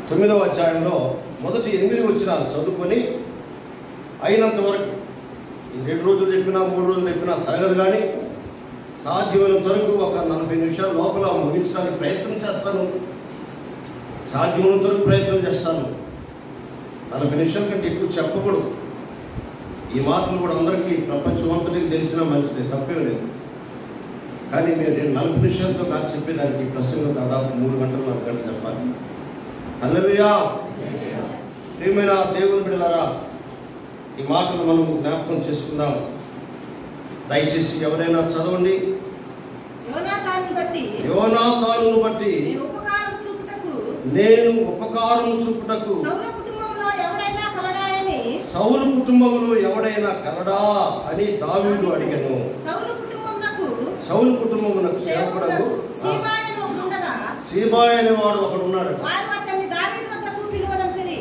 తొమ్మిదవ అధ్యాయంలో మొదటి ఎనిమిది వచ్చినాలు చదువుకొని అయినంత వరకు ఈ రెండు రోజులు చెప్పినా మూడు రోజులు చెప్పినా తరగదు కానీ సాధ్యమైనంత వరకు ఒక నలభై నిమిషాల లోపల ముగించడానికి ప్రయత్నం చేస్తాను సాధ్యమైనంత వరకు ప్రయత్నం చేస్తాను నలభై నిమిషాల కంటే ఎక్కువ చెప్పకూడదు ఈ మాటలు కూడా అందరికీ ప్రపంచం అంతటికి తెలిసినా మంచిది తప్పేం లేదు కానీ నేను నేను నలభై నిమిషాలతో నాకు చెప్పేదానికి ఈ ప్రసంగం దాదాపు మూడు గంటలు నాలుగు గంటలు చెప్పాలి హల్లెలూయా ప్రియమైన దేవుని బిడ్డలారా ఈ మాటలు మనం జ్ఞాపకం చేసుకుందాం దయచేసి ఎవరైనా చదవండి యోనాతాను బట్టి యోనాతాను బట్టి నేను ఉపకారం చూపుటకు నేను ఉపకారం చూపుటకు సౌల కుటుంబంలో ఎవడైనా కలడాయని సౌలు కుటుంబంలో ఎవడైనా కలడా అని దావీదు అడిగాను సౌలు కుటుంబమునకు సౌలు కుటుంబమునకు సేవకుడకు సేవకుడకు సీబాయను ఒకడుండగా సీబాయ్ అనేవాడు ఒకడు ఉన్నాడు వారు అతన్ని దావీదు వద్దకు పిలువనంపిరి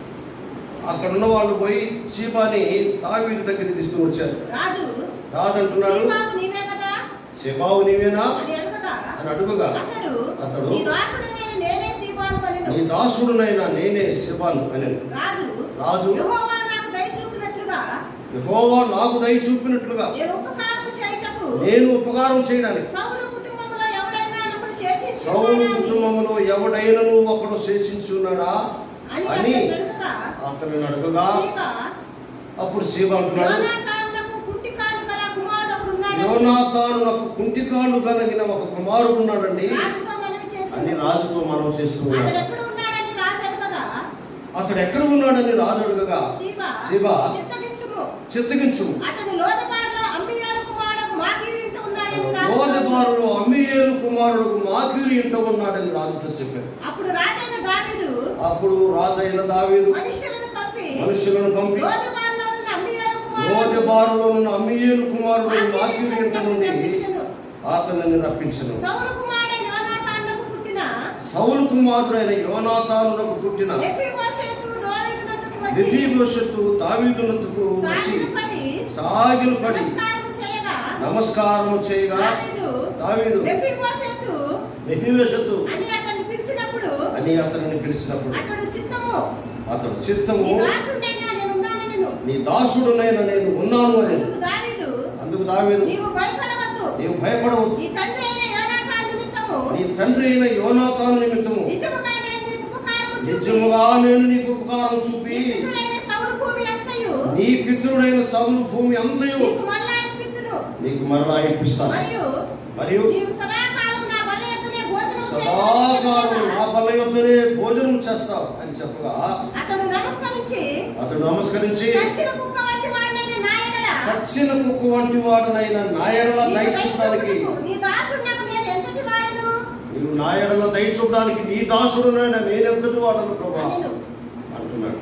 అక్కడ ఉన్న వాళ్ళు పోయి సీబాని దావీదు దగ్గరికి తీసుకుని వచ్చారు రాజు కాదంటున్నాడు సీబాకు నీవే కదా సేబావు నీవేనా అని అడుగగా అని అడుగుగా అతడు అతడు, నీ దాసుడు నేను నేనే సీబాను నీ అని దాసుడునైనా నేనే శివాను అని రాజు రాజు యెహోవా నాకు దయ చూపినట్లుగా యెహోవా నాకు దయ చూపినట్లుగా నేను ఉపకారం చేయుటకు నేను ఉపకారం చేయడానికి సౌలు కుటుంబంలో ఎవడైనా ఒకడు సౌలు శేషించున్నాడని కుటుంబంలో ఎవడైనను ఒకడు శేషించి ఉన్నాడా అని అని అతడు అడుగగా అతను అడుగుగా సీబా అప్పుడు సీబ అంటున్నాడు యోనాతానులకు కుంటికాళ్ళు గల కుమారుడు ఒకడు ఉన్నాడని యోనాతాను నాకు కుంటికాళ్ళు కలిగిన ఒక కుమారుడు ఉన్నాడండి రాజుతో మనవి చేసి అని రాజుతో మనం చేస్తూ అతడు ఉన్నాడు ఎక్కడ ఉన్నాడని రాజు అడగగా అతడు ఎక్కడ ఉన్నాడని రాజు అడుగగా సీబా సీబా చిత్తగించుము చిత్తగించు అతడు లోదబారులో అమ్మియారు కుమారుడు మాకీరింట ఉన్నాడని రాజు రోజుబారులో అమ్మియేలు కుమారుడు మాకిరి ఇంట ఉన్నాడని రాజుతో చెప్పాడు అప్పుడు రాజైన దావీదు అప్పుడు రాజైన దావీదు మనుషులను పంపి మనుషులను పంపి లోదబారులో ఉన్న అమ్మియారు కుమారుడు రోజుబారులో ఉన్న అమ్మియేలు కుమారుడు మాకిరి ఇంట నుండి రప్పించెను. అతనిని రప్పించను సౌలు కుమారుడైన యోనాతానులకు పుట్టిన సౌలు కుమారుడైన యోనాతానులకు పుట్టిన మెఫీబోషెతు దావీదు వద్దకు వచ్చి నిధిభవిష్యత్తు దావీదునందుకు వచ్చి సాగిలపడి సాగిలపడి నమస్కారం చేయగా నమస్కారం చేయగా దావీదు దావీదు మెఫీబోషెతు నిధిభవిష్యత్తు అని అతన్ని పిలిచినప్పుడు అని అతనిని పిలిచినప్పుడు అతడు చిత్తము అతడు చిత్తము నీ దాసుడైనా నేను ఉన్నానని నీ దాసుడునైన నేను ఉన్నాను అని అందుకు దావీదు అందుకు దావీదు నీవు భయపడవద్దు నీవు భయపడవద్దు నీ తండ్రి అయిన యోనాతాను నిమిత్తము నీ తండ్రి అయిన యోనాతాను నిమిత్తము నిజముగా నేను నీకు ఉపకారము చూపి నిజముగా నేను నీకు ఉపకారం చూపి నీ పితరుడైన సౌలు భూమి అంతయు నీ పితరుడైన సౌలు భూమి అంతయు నీకు మరలా ఇప్పిత్తును నీకు మరలా ఇప్పిస్తాను మరియు మరియు నీవు సదాకాలం నా బల యొద్దనే భోజనం సదాకాలం చేయవలెను నా బల్ల యొద్దనే భోజనం చేస్తావు అని చెప్పగా అతడు నమస్కరించి అతడు నమస్కరించి చచ్చిన కుక్క వంటి వాడినైన నాయడల సచ్చిన కుక్క వంటి వాడునైన నాయడల నీవు దయ చూడడానికి దయచూపుటకు నీ దాసుడు నాకు నేను ఎంతటి వాడను నీవు నాయడల దయ చూడడానికి నీ దాసుడునైనా నేనెంతటి వాడను ప్రభా అనెను. అంటున్నాడు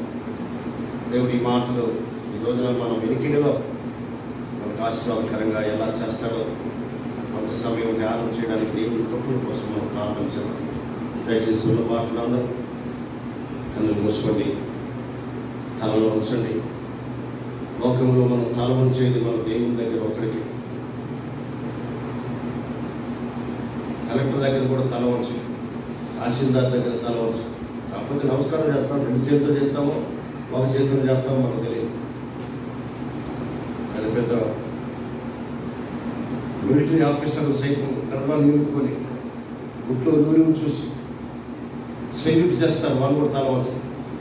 దేవుడు ఈ మాటలు ఈ రోజున మనం వినికిడిలో మనకు ఆశీర్వాదకరంగా ఎలా చేస్తాడో కొంత సమయం ధ్యానం చేయడానికి దేవుడి కృపల కోసం మనం ప్రార్థించాం దయచేసి ఉన్న మాటలు అందరూ కన్నులు మూసుకోండి తలలో ఉంచండి లోకంలో మనం తల ఉంచేది మన దేవుని దగ్గర ఒక్కడికి కలెక్టర్ దగ్గర కూడా తల వంచు తహసీల్దార్ దగ్గర తల వంచు కాకపోతే నమస్కారం చేస్తాం రెండు చేతులు చేస్తామో ఒక చేతులు చేస్తామో మనకు తెలియదు అది పెద్ద మిలిటరీ ఆఫీసర్లు సైతం గర్భాన్ని నిలుపుకొని గుట్లో దూరం చూసి సెల్యూట్ చేస్తారు వాళ్ళు కూడా తల వంచు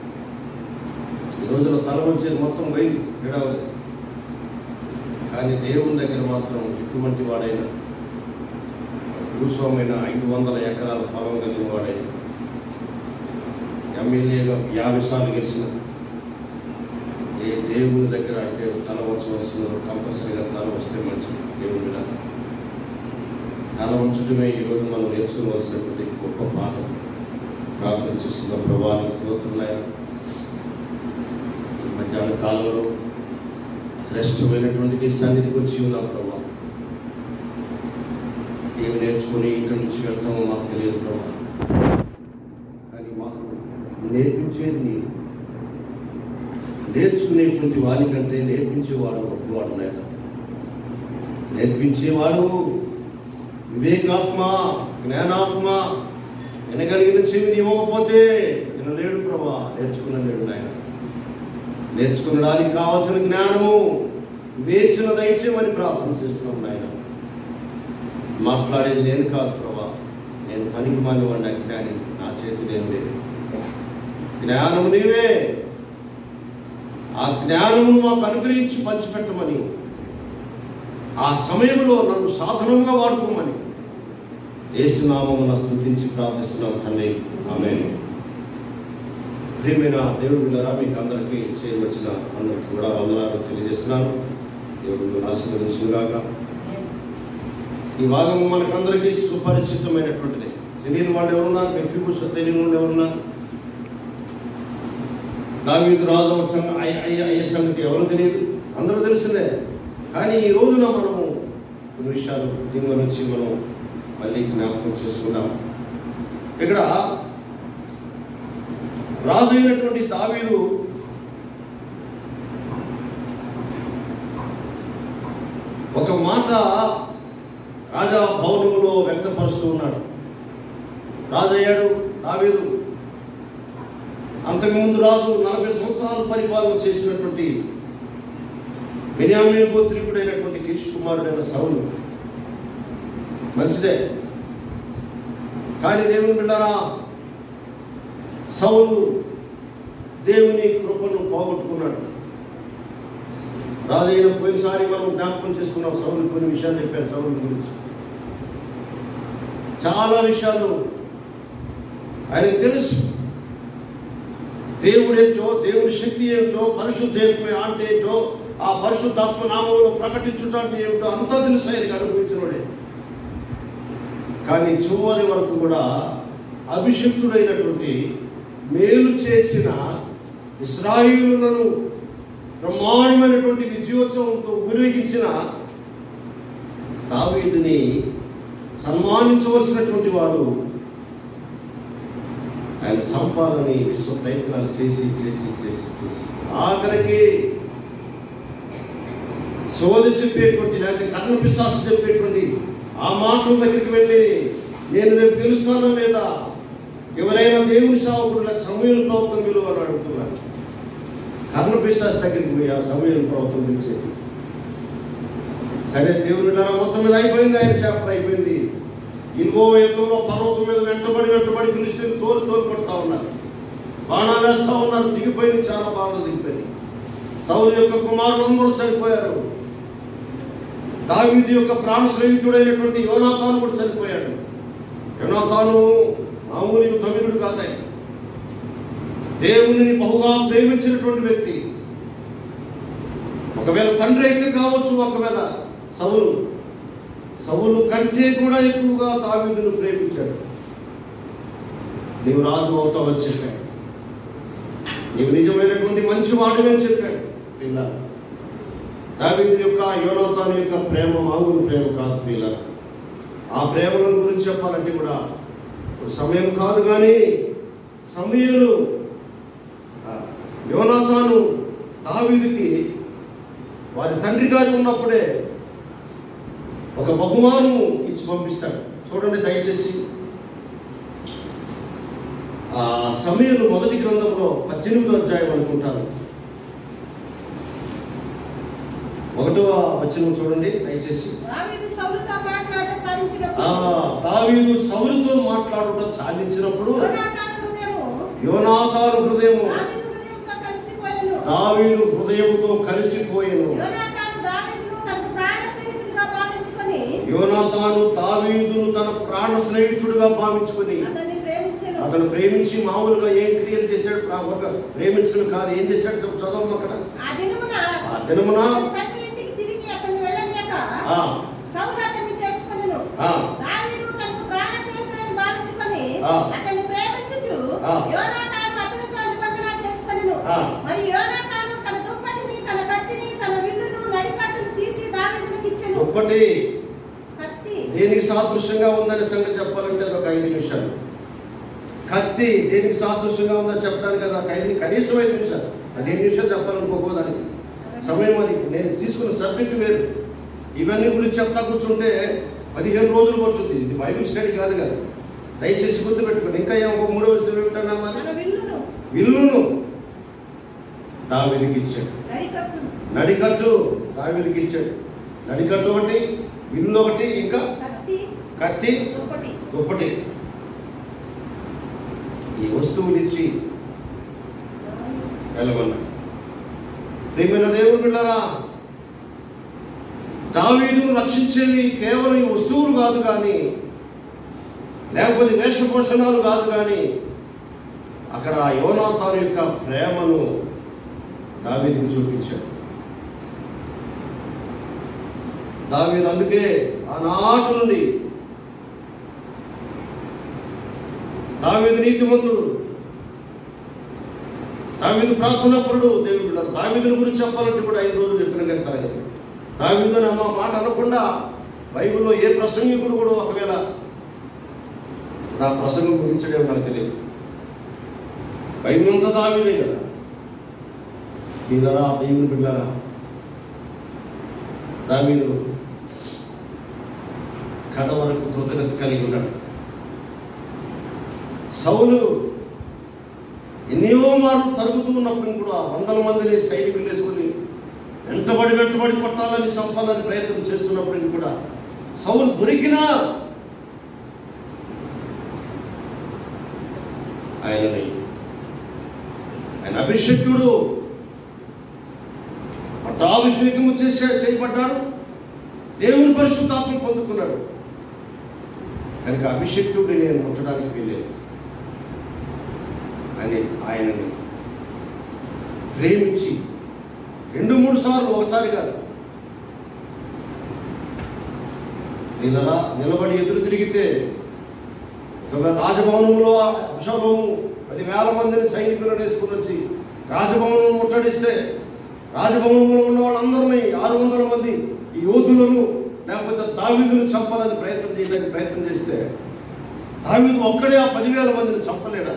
ఈ రోజున తల వంచేది మొత్తం వైపు విడవదు కానీ దేవుని దగ్గర మాత్రం ఎటువంటి వాడైనా భూస్వామైన ఐదు వందల ఎకరాల పొలం కలిగిన వాడైనా ఎమ్మెల్యేగా యాభై సార్లు గెలిచిన ఏ దేవుని దగ్గర అయితే తల వంచవలసిన కంపల్సరీగా తల వస్తే మంచిది దేవుని మీద తల వంచడమే ఈరోజు మనం నేర్చుకోవాల్సినటువంటి గొప్ప పాఠం ప్రార్థన చేస్తున్న ప్రభావానికి స్తోత్రులైన ఈ మధ్యాహ్న కాలంలో శ్రేష్టమైనటువంటి నీ సన్నిధికి వచ్చి ఉన్నాం ప్రభా ఏమి నేర్చుకుని ఇక్కడి నుంచి వెళ్తామో మాకు తెలియదు ప్రభా కానీ మాకు నేర్పించేది నీవు నేర్చుకునేటువంటి వారికంటే నేర్పించేవాడు గొప్పవాడు నాయన నేర్పించేవాడు వివేకాత్మ జ్ఞానాత్మ వినగలిగిన చెవిని ఇవ్వకపోతే వినలేడు ప్రభా నేర్చుకునలేడు నాయన నేర్చుకునడానికి కావాల్సిన జ్ఞానము వేచిన దయచేయమని ప్రార్థన చేస్తున్నాం నాయన మాట్లాడేది నేను కాదు ప్రభా నేను పనికి మాని వాడిని అజ్ఞాని నా చేతి నేను లేదు జ్ఞానము నీవే ఆ జ్ఞానమును మాకు అనుగ్రహించి పంచిపెట్టమని ఆ సమయంలో నన్ను సాధనంగా వాడుకోమని ఏసునామమున స్తుతించి ప్రార్థిస్తున్నాం తండ్రి ఆమె ప్రియమైన దేవుడు బిడ్డలారా మీకు అందరికీ చేయవచ్చిన అందరికీ కూడా వందనాలు తెలియజేస్తున్నాను దేవుడు ఆశీర్వదించుగాక ఈ భాగం మనకందరికీ సుపరిచితమైనటువంటిది తెలియని వాళ్ళు ఎవరున్నారు మెఫిబుస్ తెలియని వాళ్ళు ఎవరున్నారు దావీదు రాజు ఒక సంగ అయ్య అయ్య అయ్యే సంగతి ఎవరు తెలియదు అందరూ తెలిసిందే కానీ ఈ రోజున మనము కొన్ని విషయాలు దీని గురించి మనం మళ్ళీ జ్ఞాపకం చేసుకుందాం ఇక్కడ రాజు అయినటువంటి దావీదు ఒక మాట రాజా భవనంలో వ్యక్తపరుస్తూ ఉన్నాడు రాజు అయ్యాడు దావీదు అంతకుముందు రాజు నలభై సంవత్సరాలు పరిపాలన చేసినటువంటి బెన్యామీన్ గోత్రికుడైనటువంటి కీష్ కుమారుడైన సౌలు మంచిదే కానీ దేవుని బిడ్డారా సౌలు దేవుని కృపను పోగొట్టుకున్నాడు రాజైన పోయినసారి మనం జ్ఞాపకం చేసుకున్నాం సౌలు కొన్ని విషయాలు చెప్పారు సౌలు గురించి చాలా విషయాలు ఆయనకు తెలుసు దేవుడు ఏంటో దేవుని శక్తి ఏమిటో పరిశుద్ధేత్మ అంటే ఏంటో ఆ పరిశుద్ధాత్మ నామంలో ప్రకటించడానికి ఏమిటో అంతా తెలుసు ఆయనకి అనుభవించినోడే కానీ చివరి వరకు కూడా అభిషిక్తుడైనటువంటి మేలు చేసిన ఇస్రాయిలులను బ్రహ్మాండమైనటువంటి విజయోత్సవంతో ఊరేగించిన దావీదుని సన్మానించవలసినటువంటి వాడు ఆయన చంపాలని విశ్వ ప్రయత్నాలు చేసి చేసి చేసి చేసి ఆఖరికి సోది చెప్పేటువంటి లేకపోతే సగం పిశాసు చెప్పేటువంటి ఆ మాటల దగ్గరికి వెళ్ళి నేను రేపు గెలుస్తానా లేదా ఎవరైనా దేవుని సేవకుడు లేక సమయం ప్రవర్తన విలువ అని అడుగుతున్నాడు కర్ణ పిశాసు దగ్గరికి పోయి ఆ సమయం ప్రవర్తన పిలిచి సరే దేవుని బిడ్డ మొత్తం మీద అయిపోయింది ఆయన చేపలు అయిపోయింది ఇంకో యుద్ధంలో పర్వతం మీద వెంటబడి వెంటబడి పిలిస్తే తోలు తోలు కొడతా ఉన్నారు బాణాలు వేస్తా ఉన్నారు దిగిపోయింది చాలా బాణాలు దిగిపోయింది సౌలు యొక్క కుమారులందరూ చనిపోయారు దావీదు యొక్క ప్రాణ స్నేహితుడైనటువంటి యోనాథాను కూడా చనిపోయాడు యోనాథాను మామూలు యుద్ధవీరుడు కాదే దేవునిని బహుగా ప్రేమించినటువంటి వ్యక్తి ఒకవేళ తండ్రి అయితే కావచ్చు ఒకవేళ సౌలు సౌలు కంటే కూడా ఎక్కువగా దావీదును ప్రేమించాడు నీవు రాజు అవుతావని చెప్పాడు నీవు నిజమైనటువంటి మంచి వాడివని చెప్పాడు పిల్ల దావీదు యొక్క యోనోతాను యొక్క ప్రేమ మామూలు ప్రేమ కాదు పిల్ల ఆ ప్రేమల గురించి చెప్పాలంటే కూడా ఇప్పుడు సమయం కాదు కానీ సమయలు యోనాథాను దావీదుకి వారి తండ్రి గారు ఉన్నప్పుడే ఒక బహుమానం ఇచ్చి పంపిస్తాడు చూడండి దయచేసి ఆ సమయంలో మొదటి గ్రంథంలో పద్దెనిమిదో అధ్యాయం అనుకుంటాను ఒకటో వచనం చూడండి దయచేసి దావీదు సౌలుతో మాట్లాడటం సాధించినప్పుడు ఆ దావీదు సౌలుతో మాట్లాడుట సాధించినప్పుడు యోనాతాను హృదయము యోనాథాను హృదయము దావీదు హృదయంతో కలిసిపోయెను. దావీదు హృదయముతో కలిసిపోయెను యోనాతాను దావీదును తనకు ప్రాణ స్నేహితుడిగా భావించుకొని యోనాథాను దావీదును తన ప్రాణ స్నేహితుడిగా భావించుకుని అతన్ని ప్రేమించెను. అతను ప్రేమించి మామూలుగా ఏం క్రియలు చేశాడు ప్రా- ఒక ప్రేమించడం కాదు ఏం చేశాడు చెప్పు చదవము అక్కడ ఆ దినమున ఆ దినమున అతని తండ్రి ఇంటికి తిరిగి అతన్ని వెళ్ళనీయక ఆ, సౌలు అతన్ని చేర్చుకొనెను. ఆ, దావీదు తనకు ప్రాణ స్నేహితుడని భావించుకొని ఆ. అతన్ని ప్రేమించుచు ఆ. యోనాతాను అతనితో నిబంధన చేసుకొనెను. ఆ. మరి యోనాతాను తన దుప్పటిని తన కత్తిని తన విల్లును నడికట్టును తీసి దావీదునికి ఇచ్చెను. ఒకటి కత్తి దేనికి సాదృశ్యంగా ఉందనే సంగతి చెప్పాలంటే అది ఒక ఐదు నిమిషాలు కత్తి దేనికి సాదృశ్యంగా ఉందని చెప్పడానికి కదా ఒక ఐదు కనీసం ఐదు నిమిషాలు అది ఎన్ని నిమిషాలు చెప్పాలనుకోపోదానికి సమయం అది నేను తీసుకున్న సబ్జెక్ట్ వేరు ఇవన్నీ గురించి చెప్తా కూర్చుంటే పదిహేను రోజులు పడుతుంది ఇది బైబిల్ స్టడీ కాదు కదా దయచేసి గుర్తుపెట్టుకోండి ఇంకా ఏం ఒక మూడో విషయం ఏమిటన్నా మరి తన విల్లును విల్లును దావిదికి ఇచ్చాడు నడికట్టును నడికట్టు దావిదికి ఇచ్చాడు నడికట్టు ఒకటి విల్లు ఒకటి ఇంకా కత్తి కత్తి దుప్పటి దుప్పటి ఈ వస్తువులు ఇచ్చి వెళ్ళమన్నాడు ప్రేమైన దేవుడు బిళ్ళరా దావీదును రక్షించేవి కేవలం ఈ వస్తువులు కాదు కానీ లేకపోతే వేషభూషణాలు కాదు కానీ అక్కడ యోనాథాను యొక్క ప్రేమను దావీదుకు చూపించాడు దావీదు అందుకే ఆనాటి నుండి దావీదు నీతిమంతుడు దావీదు ప్రార్థనాపరుడు దేవుడు బిడ్డలు దావీదుని గురించి చెప్పాలంటే కూడా ఐదు రోజులు చెప్పిన కానీ తరగతి దావీదు అని అమ్మ మాట అనకుండా బైబిల్లో ఏ ప్రసంగికుడు కూడా ఒకవేళ నా ప్రసంగం గురించడేమో నాకు తెలియదు బైబిల్ అంతా దావీదే కదా పిల్లరా దేవుని పిల్లరా దావీదు కడ వరకు కృతజ్ఞత కలిగి ఉన్నాడు సౌలు ఎన్నో మార్లు తరుగుతూ ఉన్నప్పుడు కూడా వందల మందిని సైనికులు వేసుకుని వెంటబడి వెంటబడి కొట్టాలని చంపాలని ప్రయత్నం చేస్తున్నప్పటికీ కూడా సౌలు దొరికినా ఆయనని ఆయన అభిషక్తుడు పట్టాభిషేకము చేసే చేయబడ్డాడు దేవుని పరిశుద్ధాత్మ పొందుకున్నాడు కనుక అభిషక్తుడిని నేను ముట్టడానికి వెళ్ళేది అని ఆయనని ప్రేమించి రెండు మూడు సార్లు ఒకసారి కాదు నిలరా నిలబడి ఎదురు తిరిగితే ఒక రాజభవనంలో అభిషేకం పది వేల మందిని సైనికులను వేసుకుని వచ్చి రాజభవనం ముట్టడిస్తే రాజభవనంలో ఉన్న వాళ్ళందరినీ ఆరు వందల మంది ఈ యోధులను లేకపోతే దావీదును చంపాలని ప్రయత్నం చేయడానికి ప్రయత్నం చేస్తే దావీదు ఒక్కడే ఆ పదివేల మందిని చంపలేడా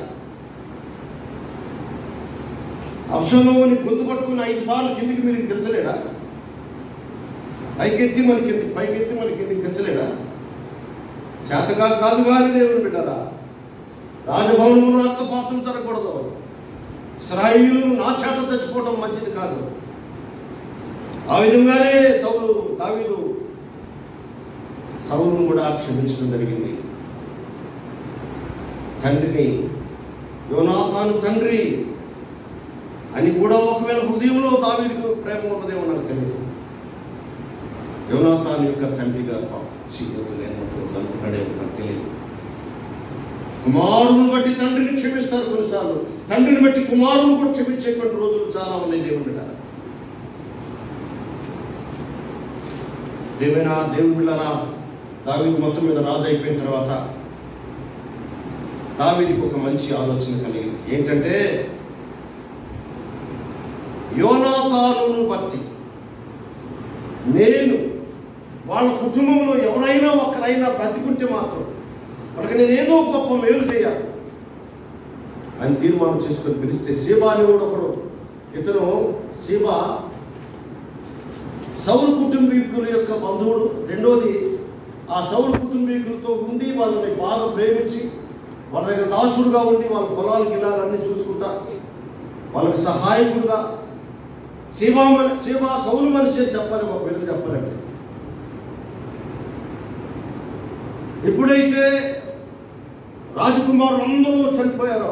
అబ్షలోని గొంతు పట్టుకుని ఐదు సార్లు కిందికి మీరు తెచ్చలేడా పైకెత్తి మన కిందికి పైకెత్తి మన కిందికి తెచ్చలేడా చేతగా కాదు కానీ దేవుని బిడ్డరా రాజభవనంలో రక్తపాతం జరగకూడదు ఇస్రాయిలు నా చేత చచ్చిపోవడం మంచిది కాదు ఆ విధంగానే సౌలు దావీదు సౌలును కూడా క్షమించడం జరిగింది తండ్రిని యోనాథాను తండ్రి అని కూడా ఒకవేళ హృదయంలో దావీదుకు ప్రేమ ఉన్నదేమో నాకు తెలియదు యోనాథాను యొక్క తండ్రిగా చీకటి లేనట్టు అనుకున్నాడేమో నాకు తెలియదు కుమారుని బట్టి తండ్రిని క్షమిస్తారు కొన్నిసార్లు తండ్రిని బట్టి కుమారుని కూడా క్షమించేటువంటి రోజులు చాలా ఉన్నాయి దేవుని బిడ్డ ఏమైనా దేవుని బిడ్డరా దావీదు మొత్తం మీద రాజు అయిపోయిన తర్వాత దావీదికి ఒక మంచి ఆలోచన కలిగింది ఏంటంటే యోనాతాను బట్టి నేను వాళ్ళ కుటుంబంలో ఎవరైనా ఒక్కరైనా బ్రతికుంటే మాత్రం వాళ్ళకి నేను ఏదో గొప్ప మేలు చేయాలి అని తీర్మానం చేసుకొని పిలిస్తే శివ అని కూడా ఒకడు ఇతను శివ సౌలు కుటుంబీకుల యొక్క బంధువుడు రెండోది ఆ సౌలు కుటుంబీకులతో ఉండి వాళ్ళని బాగా ప్రేమించి వాళ్ళ దగ్గర దాసుడుగా ఉండి వాళ్ళ పొలాలకు వెళ్ళాలన్నీ చూసుకుంటా వాళ్ళకి సహాయకుడుగా శివ మన- శివ సౌలు మనిషి అని చెప్పాలి ఒక పేరు చెప్పాలండి ఎప్పుడైతే రాజకుమారులు అందరూ చనిపోయారో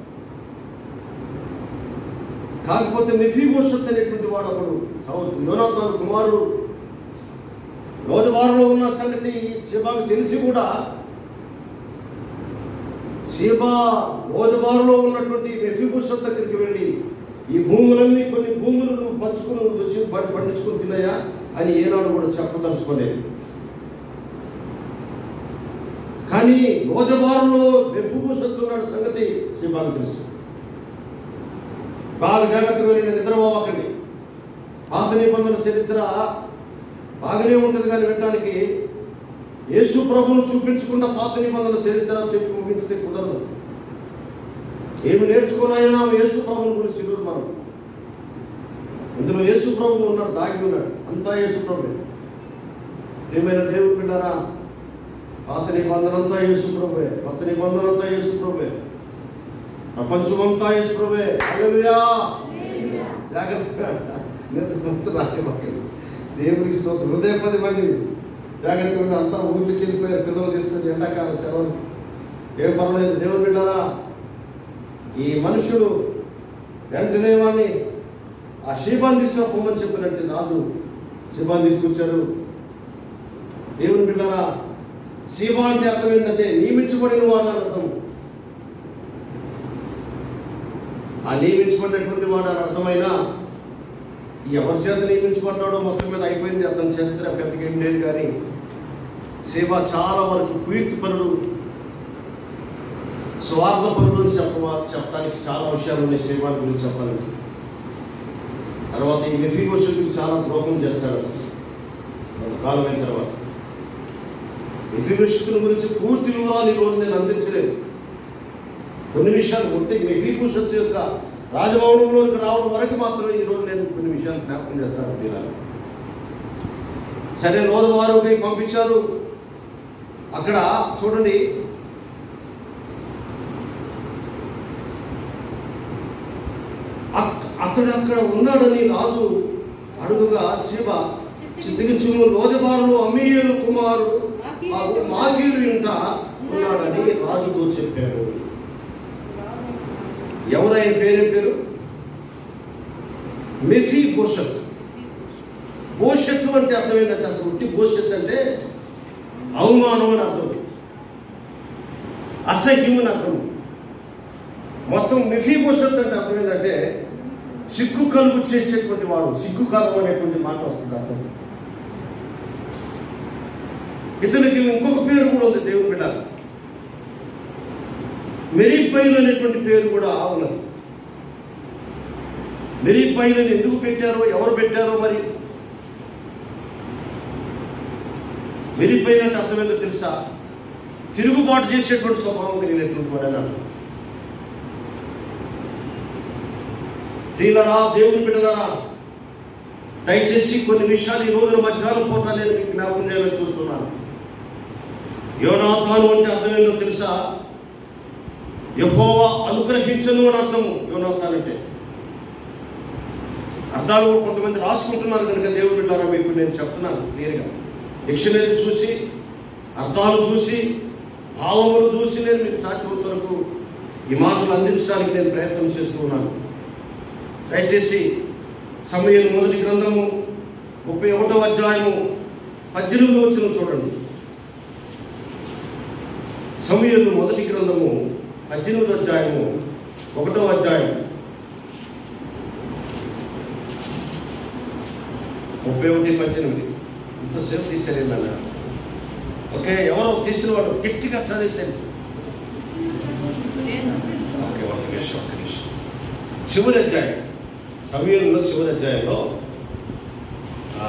కాకపోతే మెఫీభూషత్ అనేటువంటి వాడు ఒకడు సౌలు యోనాథాను కుమారుడు రోజువారులో ఉన్న సంగతి శిబాకు తెలిసి కూడా శిబా రోజువారులో ఉన్నటువంటి మెఫీభూషత్ దగ్గరికి వెళ్ళి ఈ భూములన్నీ కొన్ని భూములు నువ్వు పంచుకుని వచ్చి పం- పండించుకుని తినయా అని ఏనాడు కూడా చెప్పదలుచుకోలేదు కానీ రోజువారులో మెఫీభూషత్ ఉన్నాడు సంగతి శిబాకు తెలుసు బాగా జాగ్రత్తగా నేను నిద్రపోవకండి పాత నిబంధన చరిత్ర బాగానే ఉంటుంది కానీ వినడానికి యేసు ప్రభువును చూపించకుండా పాత నిబంధన చరిత్ర చెప్పి ముగించితే కుదరదు ఏమి నేర్చుకున్నాయనా యేసు ప్రభుని గురించి ఇరువురు మనం ఇందులో యేసు ప్రభు ఉన్నాడు దాగి ఉన్నాడు అంతా యేసు ప్రభు ఏమైనా దేవుడు బిడ్డారా పాత నిబంధన అంతా యేసు ప్రభువే కొత్త నిబంధన అంతా యేసు ప్రభువే ప్రపంచమంతా యేసుప్రభే హల్లెలూయా జాగ్రత్తగా నేను గుర్తు రాని దేవునికి స్తోత్రం హృదయ పది మంది జాగ్రత్తగా ఉండి అంతా ఊరికి వెళ్ళిపోయారు పిల్లలు తీసుకొని ఎండాకాలం సెలవులు ఏం పర్వాలేదు దేవుడు బిడ్డారా ఈ మనుషుడు వెంటనే వాడిని ఆ శీబాన్ని తీసుకుని పొమ్మని చెప్పినట్టు రాజు శీబాన్ని తీసుకొచ్చారు దేవుని బిడ్డారా శీబా అంటే అర్థం ఏంటంటే నియమించబడిన వాడు అని అర్థం ఆ నియమించబడినటువంటి వాడు అని అర్థమైనా ఎవరి చేత నియమించబడ్డాడో మొత్తం మీద అయిపోయింది అతని చరిత్ర పెద్దగా ఏం లేదు కానీ సేవ చాలా వరకు కుయుక్తి పనులు స్వార్థ పనులు అని చెప్ప చెప్పడానికి చాలా విషయాలు ఉన్నాయి సేవ గురించి చెప్పాలి తర్వాత ఈ మెఫీగోషులకు చాలా ద్రోహం చేస్తాడు కొంతకాలం అయిన తర్వాత మెఫీగోషుల గురించి పూర్తి వివరాలు ఈరోజు నేను అందించలేదు కొన్ని విషయాలు ఉంటే మెఫీభూషత్ యొక్క రాజభవనంలోకి రావడం వరకు మాత్రమే ఈరోజు నేను కొన్ని విషయాలు జ్ఞాపకం చేస్తాను పిల్లలు సరే రోజు వారికి పంపించారు అక్కడ చూడండి అక్- అతడు అక్కడ ఉన్నాడని రాజు అడుగుగా శివ చిత్తగించును రోజుబారులో అమీయులు కుమారు మాకీలు ఇంట ఉన్నాడని రాజుతో చెప్పారు ఎవరైన పేరు పేరు మెఫీ భూషత్ భూషత్తు అంటే అర్థం ఏంటంటే అసలు ఉట్టి భూషత్ అంటే అవమానం అని అర్థం అసహ్యం అని అర్థం మొత్తం మిఫీ భూషత్ అంటే అర్థం ఏంటంటే సిగ్గు కలుగు చేసేటువంటి వాడు సిగ్గు కలుగు అనేటువంటి మాట వస్తుంది అర్థం ఇతనికి ఇంకొక పేరు కూడా ఉంది దేవుని బిడ్డ మెరిపైలు అనేటువంటి పేరు కూడా ఉన్నది మెరిపైలను ఎందుకు పెట్టారో ఎవరు పెట్టారో మరి మెరిపైలు అంటే అర్థమైందో తెలుసా తిరుగుబాటు చేసేటువంటి స్వభావం కలిగినటువంటి వాడు అని అర్థం ప్రియులరా దేవుని బిడ్డలరా దయచేసి కొన్ని విషయాలు ఈ రోజున మధ్యాహ్నం పూట నేను మీకు జ్ఞాపకం చేయాలని చూస్తున్నాను యోనాథాను అంటే అర్థమేందో తెలుసా యహోవా అనుగ్రహించను అని అర్థము యోనాథాన్ అంటే అర్థాలు కూడా కొంతమంది రాసుకుంటున్నారు కనుక దేవుడు బిడ్డారా మీకు నేను చెప్తున్నాను క్లియర్గా డిక్షనరీ చూసి అర్థాలు చూసి భావములు చూసి నేను మీకు సాధ్యమంత వరకు ఈ మాటలు అందించడానికి నేను ప్రయత్నం చేస్తూ ఉన్నాను దయచేసి సమయం మొదటి గ్రంథము ముప్పై ఒకటో అధ్యాయము పద్దెనిమిది వచ్చిన చూడండి సమయంలో మొదటి గ్రంథము పద్దెనిమిదో అధ్యాయము ఒకటో అధ్యాయం ముప్పై ఒకటి పద్దెనిమిది ఇంతసేపు తీసేయాలి ఓకే ఎవరో తీసిన వాడు గట్టిగా చదివేసారు ఓకే ఒక నిమిషం ఒక నిమిషం చివరి అధ్యాయం సమయంలో చివరి అధ్యాయంలో ఆ,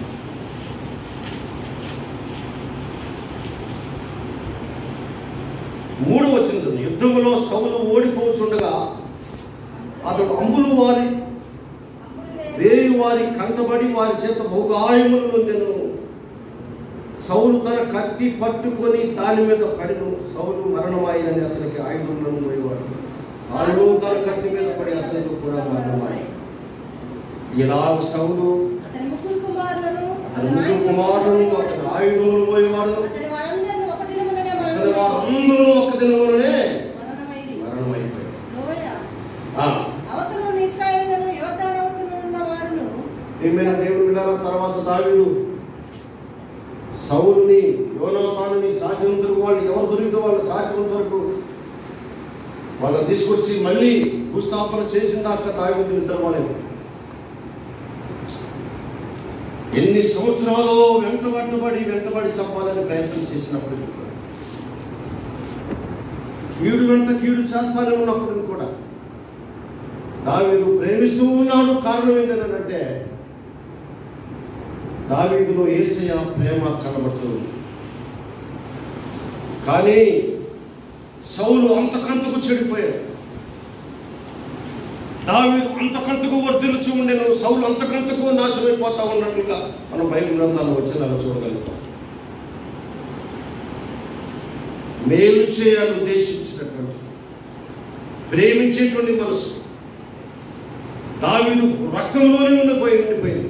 మూడు వచ్చింది యుద్ధంలో సౌలు ఓడిపోచుండగా అతడు అంబులు వారి వేయి వారి కంటబడి వారి చేత భోగాయములను నేను సౌలు తన కత్తి పట్టుకొని దాని మీద పడిను సౌలు మరణమాయని అతనికి ఆయుధములను పోయేవాడు ఆడు తన కత్తి మీద పడి అతనికి కూడా మరణమాయి ఇలా సౌలు అతని ముగ్గురు కుమారులను అతని ముగ్గురు కుమారులను అతని ఆయుధములు పోయేవాడు అతని వారందరినీ ఒక దినముననే అతని మరణం వారందరూ ఒక్క దినములనే మరణమైరి మరణమైపోయారు లోయ ఆ, అవతలను ఇస్రాయేలులను యోర్దాను అవతలను ఉన్న వారును ఏమైనా దేవుని విధాల తర్వాత దావీదు సౌలుని యోనాతానుని సాధ్యవంతులకు వాళ్ళు ఎవరు దొరికితే వాళ్ళు సాధ్యవంతులకు వాళ్ళని తీసుకొచ్చి మళ్ళీ భూస్థాపన చేసిన దాకా దావీదు ఇద్దరు వాళ్ళని ఎన్ని సంవత్సరాలు వెంటబట్టుబడి వెంటబడి చంపాలని ప్రయత్నం చేసినప్పుడు కీడు వెంట కీడు చేస్తానే ఉన్నప్పుడు కూడా దావీదు ప్రేమిస్తూ ఉన్నాడు కారణం ఏంటంటే దావీదులో ఏసయ్య ప్రేమ కనబడుతుంది కానీ సౌలు అంతకంతకు చెడిపోయాడు దావీదు అంతకంతకు వర్ధిల్లుచు ఉండేను సౌలు అంతకంతకు నాశనమైపోతా ఉన్నట్లుగా మనం బైబిల్ గ్రంథాలు వచ్చిన చూడగలుగుతాం మేలు చేయాలని ఉద్దేశించినటువంటి ప్రేమించేటువంటి మనసు దావీదు రక్తంలోనే ఉండిపోయి ఉండిపోయింది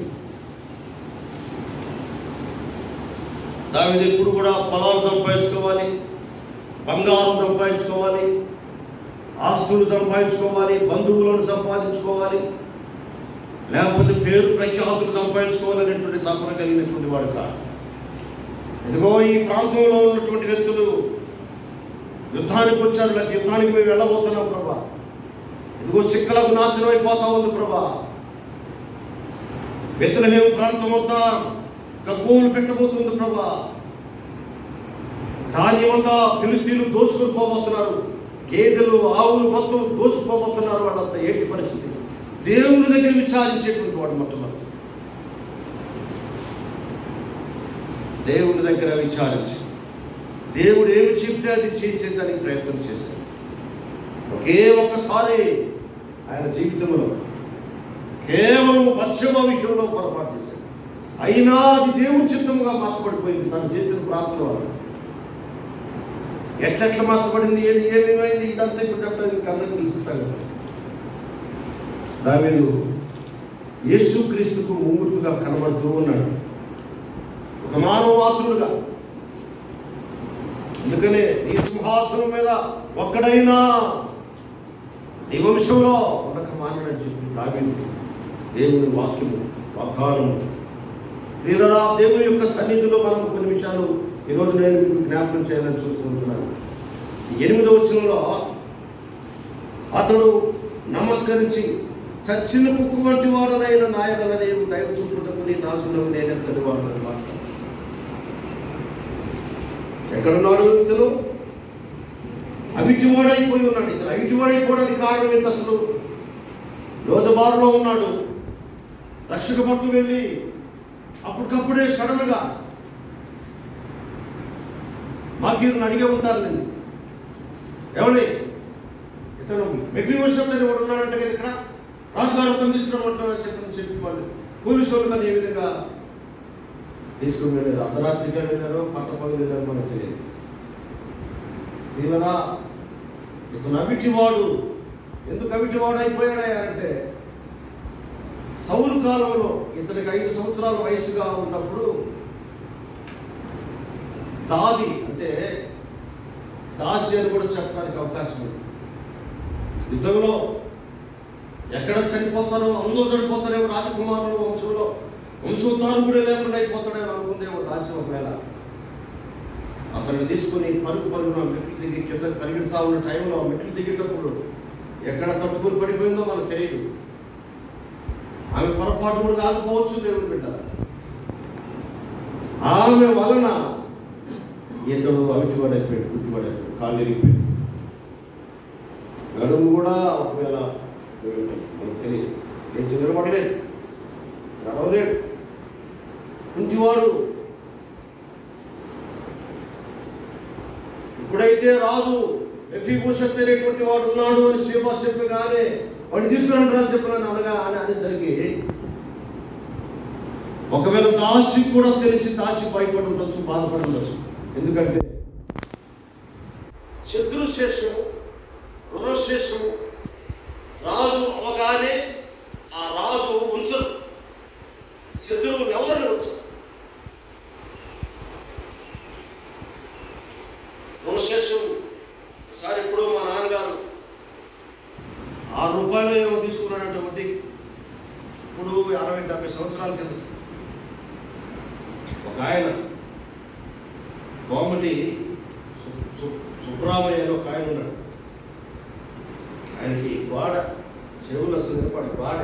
దావీదు ఎప్పుడు కూడా పొలాలు సంపాదించుకోవాలి బంగారం సంపాదించుకోవాలి ఆస్తులు సంపాదించుకోవాలి బంధువులను సంపాదించుకోవాలి లేకపోతే పేరు ప్రఖ్యాతులు సంపాదించుకోవాలనేటువంటి తపన కలిగినటువంటి వాడు కాదు ఇదిగో ఈ ప్రాంతంలో ఉన్నటువంటి వ్యక్తులు యుద్ధానికి వచ్చారు లేకపోతే యుద్ధానికి మేము వెళ్ళబోతున్నాం ప్రభా ఇదిగో సిక్కలకు నాశనం అయిపోతా ఉంది ప్రభా బెత్తలహేమ ప్రాంతం అంతా గగ్గోలు పెట్టబోతుంది ప్రభా ధాన్యం అంతా ఫిలిస్తీన్లు దోచుకొని పోబోతున్నారు గేదెలు ఆవులు మొత్తం దోచుకోబోతున్నారు వాళ్ళంతా ఏంటి పరిస్థితి దేవుని దగ్గర విచారించేటువంటి వాడు మొట్టమొదటి దేవుని దగ్గర విచారించి దేవుడు ఏమి చెప్తే అది చేయించేదానికి ప్రయత్నం చేశాడు ఒకే ఒక్కసారి ఆయన జీవితంలో కేవలం పశ్చిమ విషయంలో పొరపాటు చేశాడు అయినా అది దేవుని చిత్తముగా మార్చబడిపోయింది తను చేసిన ప్రార్థన వల్ల ఎట్లెట్లా మార్చబడింది ఏది ఏమేమైంది ఇదంతా ఇప్పుడు చెప్పడానికి అందరికీ తెలుసు దావీదు యేసుక్రీస్తుకు ముంగుట్టుగా కనబడుతూ ఉన్నాడు ఒక మానవాతుడుగా అందుకనే ఈ సింహాసనం మీద ఒక్కడైనా నీ వంశంలో ఉండక మానడని చెప్పి దావీదు దేవుని వాక్యము వాగ్దానము ప్రియులరా దేవుని యొక్క సన్నిధిలో మనం కొన్ని విషయాలు ఈరోజు నేను మీకు జ్ఞాపకం చేయాలని చూస్తుంటున్నాను ఈ ఎనిమిదవ వచనంలో అతడు నమస్కరించి చచ్చిన కుక్కు వంటి వాడనైన నాయన నేను దైవ చూపుటకు నీ నాశనం నేనెక్కడి వాడని మాట ఎక్కడున్నాడు ఇతను అవిటివాడైపోయి ఉన్నాడు ఇతను అవిటివాడైపోవడానికి కారణం ఏంటి అసలు లోదబారులో ఉన్నాడు రక్షక పట్టు వెళ్ళి అప్పటికప్పుడే సడన్గా మాకీరుని అడిగే ఉంటారు నేను ఏమండి ఇతను మెగ్రీ వర్షం వాడు ఉన్నాడంటే కదా ఇక్కడ రాజుగారు అతను తీసుకురమ్మంటున్నారు చెప్పని చెప్పి వాళ్ళు పోలీసు వాళ్ళు కానీ ఏ విధంగా తీసుకుని వెళ్ళారు అర్ధరాత్రికి వెళ్ళారో పట్ట పనులు వెళ్ళారో మనకు తెలియదు దీనివల్ల ఇతను అవిటివాడు ఎందుకు అవిటివాడు అయిపోయాడా అంటే సౌలు కాలంలో ఇతనికి ఐదు సంవత్సరాల వయసుగా ఉన్నప్పుడు దాది అంటే దాసి అని కూడా చెప్పడానికి అవకాశం ఉంది యుద్ధంలో ఎక్కడ చనిపోతారో అందరూ చనిపోతారేమో రాజకుమారులు వంశంలో వంశోద్ధారం కూడా లేకుండా అయిపోతాడేమో అనుకుందేమో దాసి ఒకవేళ అతన్ని తీసుకుని పరుగు పరుగున మెట్లు దిగి కింద పరిగెడతా ఉన్న టైంలో మెట్లు దిగేటప్పుడు ఎక్కడ తప్పుకొని పడిపోయిందో మనకు తెలియదు ఆమె పొరపాటు కూడా కాకపోవచ్చు దేవుడు బిడ్డ ఆమె వలన ఇతడు అవిటివాడైపోయాడు గుడ్డివాడైపోయాడు కాళ్ళు ఎరిగిపోయాడు గడువు కూడా ఒకవేళ మనకు తెలియదు లేచి నిలబడలేదు నడవలేడు కుంటివాడు ఇప్పుడైతే రాజు ఎఫీభూషత్ అనేటువంటి వాడు ఉన్నాడు అని శివా చెప్పగానే వాడిని తీసుకురంటారు అని చెప్పినాను అనగా అని అనేసరికి ఒకవేళ దాసి కూడా తెలిసి దాసి భయపడి ఉండొచ్చు బాధపడి ఉండొచ్చు ఎందుకంటే శత్రుశేషము రుణశేషము రాజు అవగానే ఆ రాజు ఉంచదు శత్రువుని ఎవరిని ఉంచదు రుణశేషం ఒకసారి ఎప్పుడో మా నాన్నగారు ఆరు రూపాయలు ఏమో తీసుకున్నాడంటే వడ్డీ ఇప్పుడు అరవై డెబ్బై సంవత్సరాల కింద ఒక ఆయన కోమటి సు- సు- సుబ్రహ్మణ్య అని ఒక ఆయన ఉన్నాడు ఆయనకి గోడ చెవులు వస్తుంది వాడు గోడ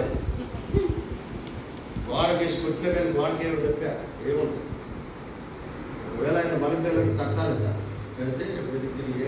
గోడకేసి కొట్టినా కానీ గోడకి ఏమో చెప్పా ఏముంది ఒకవేళ ఆయన మన పిల్లలకి తట్టాలంట పెడితే ఎప్పుడు తిరిగి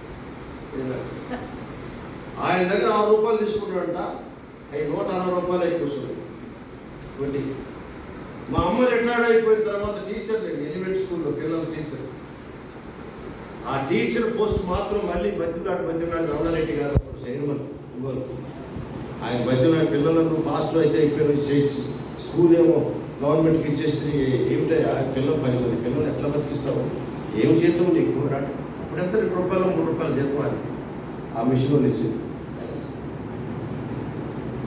ఆయన దగ్గర ఆరు రూపాయలు తీసుకున్నాడంట అవి నూట అరవై రూపాయలు అయిపోతుంది వడ్డీ మా అమ్మ రిటైర్డ్ అయిపోయిన తర్వాత టీచర్ నేను ఎలిమెంటరీ స్కూల్లో పిల్లలు టీచర్ ఆ టీచర్ పోస్ట్ మాత్రం మళ్ళీ బతిమలాడు బతిమలాడు రమణారెడ్డి గారు అప్పుడు చైర్మన్ ఇవ్వరు ఆయన బతిమలాడు పిల్లలను పాస్టర్ అయితే అయిపోయిన చేసి స్కూల్ ఏమో గవర్నమెంట్కి ఇచ్చేసి ఏమిటో ఆ పిల్లలు పది మంది పిల్లలు ఎట్లా బతికిస్తావు ఏం చేద్దాం నీకు రాడు అప్పుడు ఎంత రెండు రూపాయలు మూడు రూపాయలు జీతం అది ఆ మిషన్లో ఇచ్చింది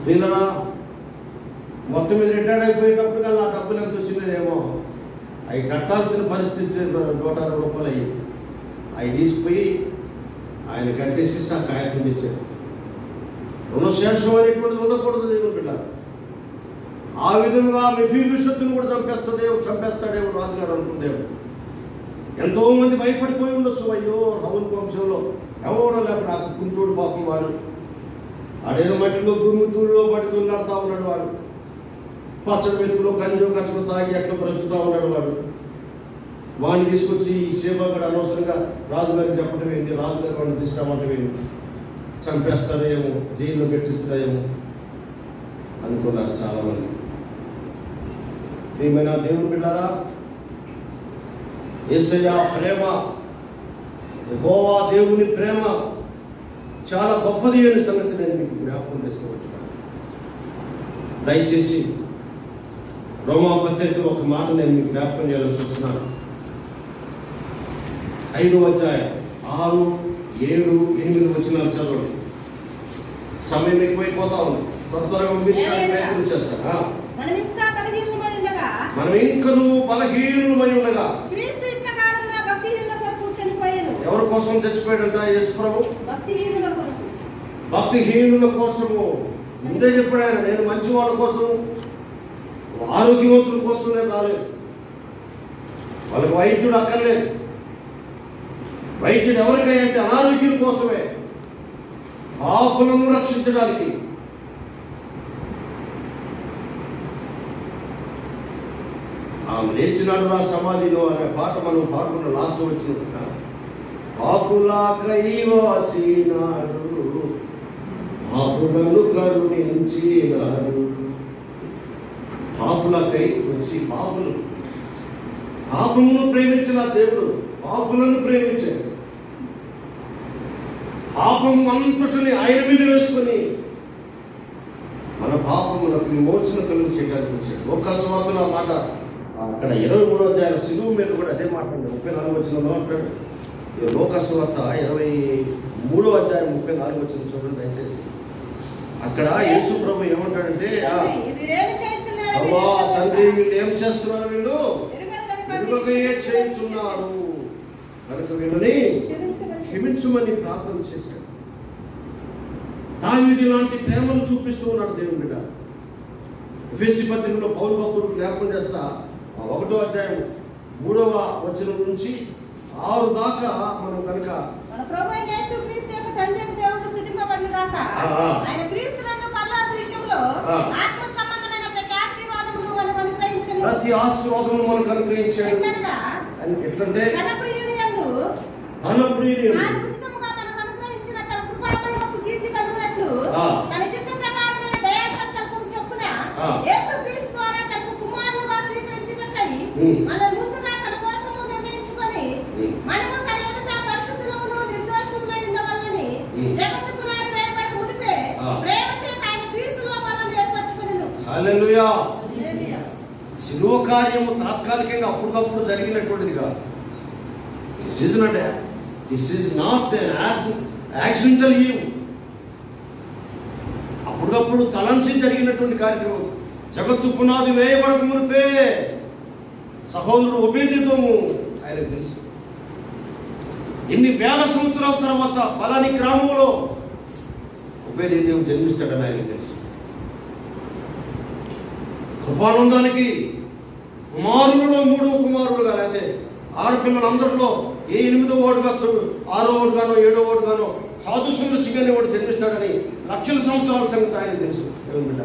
దీనిరా మొత్తం మీద రిటైర్డ్ అయిపోయేటప్పుడు కానీ ఆ డబ్బులు ఎంత వచ్చిందేమో అవి కట్టాల్సిన పరిస్థితి నూట అరవై రూపాయలు అయ్యి అవి తీసిపోయి ఆయన కట్టేసి ఆ కాగితం తెచ్చారు రుణశేషం అనేటువంటిది ఉండకూడదు దేవుడు బిడ్డ ఆ విధంగా మెఫీభూషత్తును కూడా చంపేస్తాడేమో చంపేస్తాడేమో రాజుగారు అనుకుందేమో ఎంతో మంది భయపడిపోయి ఉండొచ్చు అయ్యో రౌల్ వంశంలో ఎవడో లేక నాకు కుంటూడు పాపం వాడు అడేదో మట్టిలో దుమ్ముతూడులో పడి దున్నాడుతూ ఉన్నాడు వాడు పచ్చడి మెతుకులో గంజు గచ్చలు తాగి ఎక్కడ బ్రతుకుతూ ఉన్నాడు వాడు వాడిని తీసుకొచ్చి ఈ సేవకుడు అనవసరంగా రాజుగారికి చెప్పడం ఏంటి రాజుగారి వాడిని తీసుకురామంటే ఏంటి చంపేస్తాడేమో జైల్లో పెట్టిస్తాడేమో అనుకున్నారు చాలామంది ఏమైనా దేవుడు బిడ్డారా ఏసయ్య ప్రేమ గోవా దేవుని ప్రేమ చాలా గొప్పది అనే సంగతి నేను మీకు జ్ఞాపకం చేస్తూ ఉంటున్నాను దయచేసి రోమా పత్రిక ఒక మాట నేను మీకు జ్ఞాపకం చేయాలని చూస్తున్నాను ఐదు అధ్యాయం ఆరు ఏడు ఎనిమిది వచ్చిన చదవండి సమయం ఎక్కువైపోతా ఉంది త్వర త్వరగా ముగించడానికి ప్రయత్నం చేస్తాను ఆ. మనం ఇంకా బలహీనమై ఉండగా మనం ఇంకను బలహీనులమై ఉండగా క్రీస్తు ఇంతకాలంలో భక్తిహీనుల కొరకు చనిపోయాను ఎవరి కోసం చచ్చిపోయాడంట యేసు ప్రభు భక్తిహీనుల కొరకు భక్తిహీనుల కోసము ముందే చెప్పాడు ఆయన నేను మంచి వాళ్ళ కోసం ఆరోగ్యవంతుల కోసం నేను రాలేదు వాళ్ళకి వైద్యుడు అక్కర్లేదు వైద్యుడు ఎవరికై అంటే అనారోగ్యం కోసమే పాపులను రక్షించడానికి ఆమె లేచినాడు నా సమాధిలో అనే పాట మనం పాడుకున్న లాస్ట్ వచ్చిన పాపులాకై వాచినాడు పాపులను కరుణించినాడు పాపులకై వచ్చి పాపులు పాపమును ప్రేమించిన దేవుడు పాపులను ప్రేమించాడు పాపం అంతటిని ఆయన మీద వేసుకొని మన పాపములకు విమోచన కలుగు చేయడానికి వచ్చాడు ఒక్క సంవత్సరం మాట అక్కడ ఇరవై మూడో అధ్యాయం సిలువు మీద కూడా అదే మాట ఉంది ముప్పై నాలుగు వచ్చిన అంటాడు ఈ లోకస్వార్త ఇరవై మూడో అధ్యాయం ముప్పై నాలుగు వచ్చిన చూడండి దయచేసి అక్కడ యేసు ప్రభు ఏమంటాడంటే ఆ, వీరేమి చేయుచున్నారో అవ్వా వీరు తండ్రి వీళ్ళు ఏం చేస్తున్నారు వీళ్ళు ఎరుగరు కనుక ఎరుగకయే చేయించున్నారు కనుక వీళ్ళని క్షమించమని క్షమించమని ప్రార్థన చేశాడు దావీది లాంటి ప్రేమను చూపిస్తూ ఉన్నాడు దేవుని బిడ్డ ఎఫ్ఎస్సి పత్రికలో పౌరు భక్తుడు జ్ఞాపకం చేస్తా ఆ ఒకటో అధ్యాయం మూడవ వచనం నుంచి ఆరు దాకా మనం కనుక మన ప్రభు అయిన యేసు క్రీస్తు యొక్క తండ్రి అయిన దేవుడు స్థుతింపబడును గాక. ఆ, ఆ. ఆయన క్రీస్తునందు పరలోక విషయంలో ఆ. ఆత్మ సంబంధమైన ప్రతి ఆశీర్వాదమును మనకు అనుగ్రహించును. ప్రతి ఆశీర్వాదము మనకు అనుగ్రహించాడు ఎట్లనగా, అని ఎట్లంటే తన ప్రియుని యందు అనప్రియుడు ఆయన ఉచితముగా మనకు అనుగ్రహించిన తన కృపామహిమకు కీర్తి కలుగునట్లు, ఆ. తన చిత్త ప్రకారమైన దయా సంకల్పము చొప్పున ఆ. యేసు క్రీస్తు ద్వారా తనకు కుమారునిగా స్వీకరించుటకై ఉమ్. మనల్ని ముందుగా తన కోసము నిర్ణయించుకొని ఉమ్. మనము తన ఎదుట పరిశుద్ధులమును నిర్దోషులమై ఉండవల్లని ఉమ్. జగత్తు పునాది వేయబడక మునిపే ఆ. ప్రేమ చేత ఆయన క్రీస్తులో మనల్ని ఏర్పరచుకొనెను. హల్లెలూయా హల్లెలూయా. శిలువ కార్యము తాత్కాలికంగా అప్పటికప్పుడు జరిగినటువంటిది కాదు this is not this is not accidental ఈవ్ అప్పటికప్పుడు తలంచి జరిగినటువంటి కార్యక్రమం జగత్తు పునాది వేయబడక మునిపే సహోదరుడు ఉపేదితము ఆయనకు తెలుసు ఎన్ని వేల సంవత్సరాల తర్వాత పలాని గ్రామంలో ఉపేదేదేవు జన్మిస్తాడని ఆయనకు తెలుసు కృపానందానికి కుమారులలో మూడో కుమారుడుగా లేకపోతే ఆడపిల్లలందరిలో ఏ ఎనిమిదో ఓడుగా తొ- ఆరో ఓడుగానో ఏడో ఓడుగానో సాధుసుంద సింగని వాడు జన్మిస్తాడని లక్షల సంవత్సరాల సంగతి ఆయన తెలుసు దేవుని బిడ్డ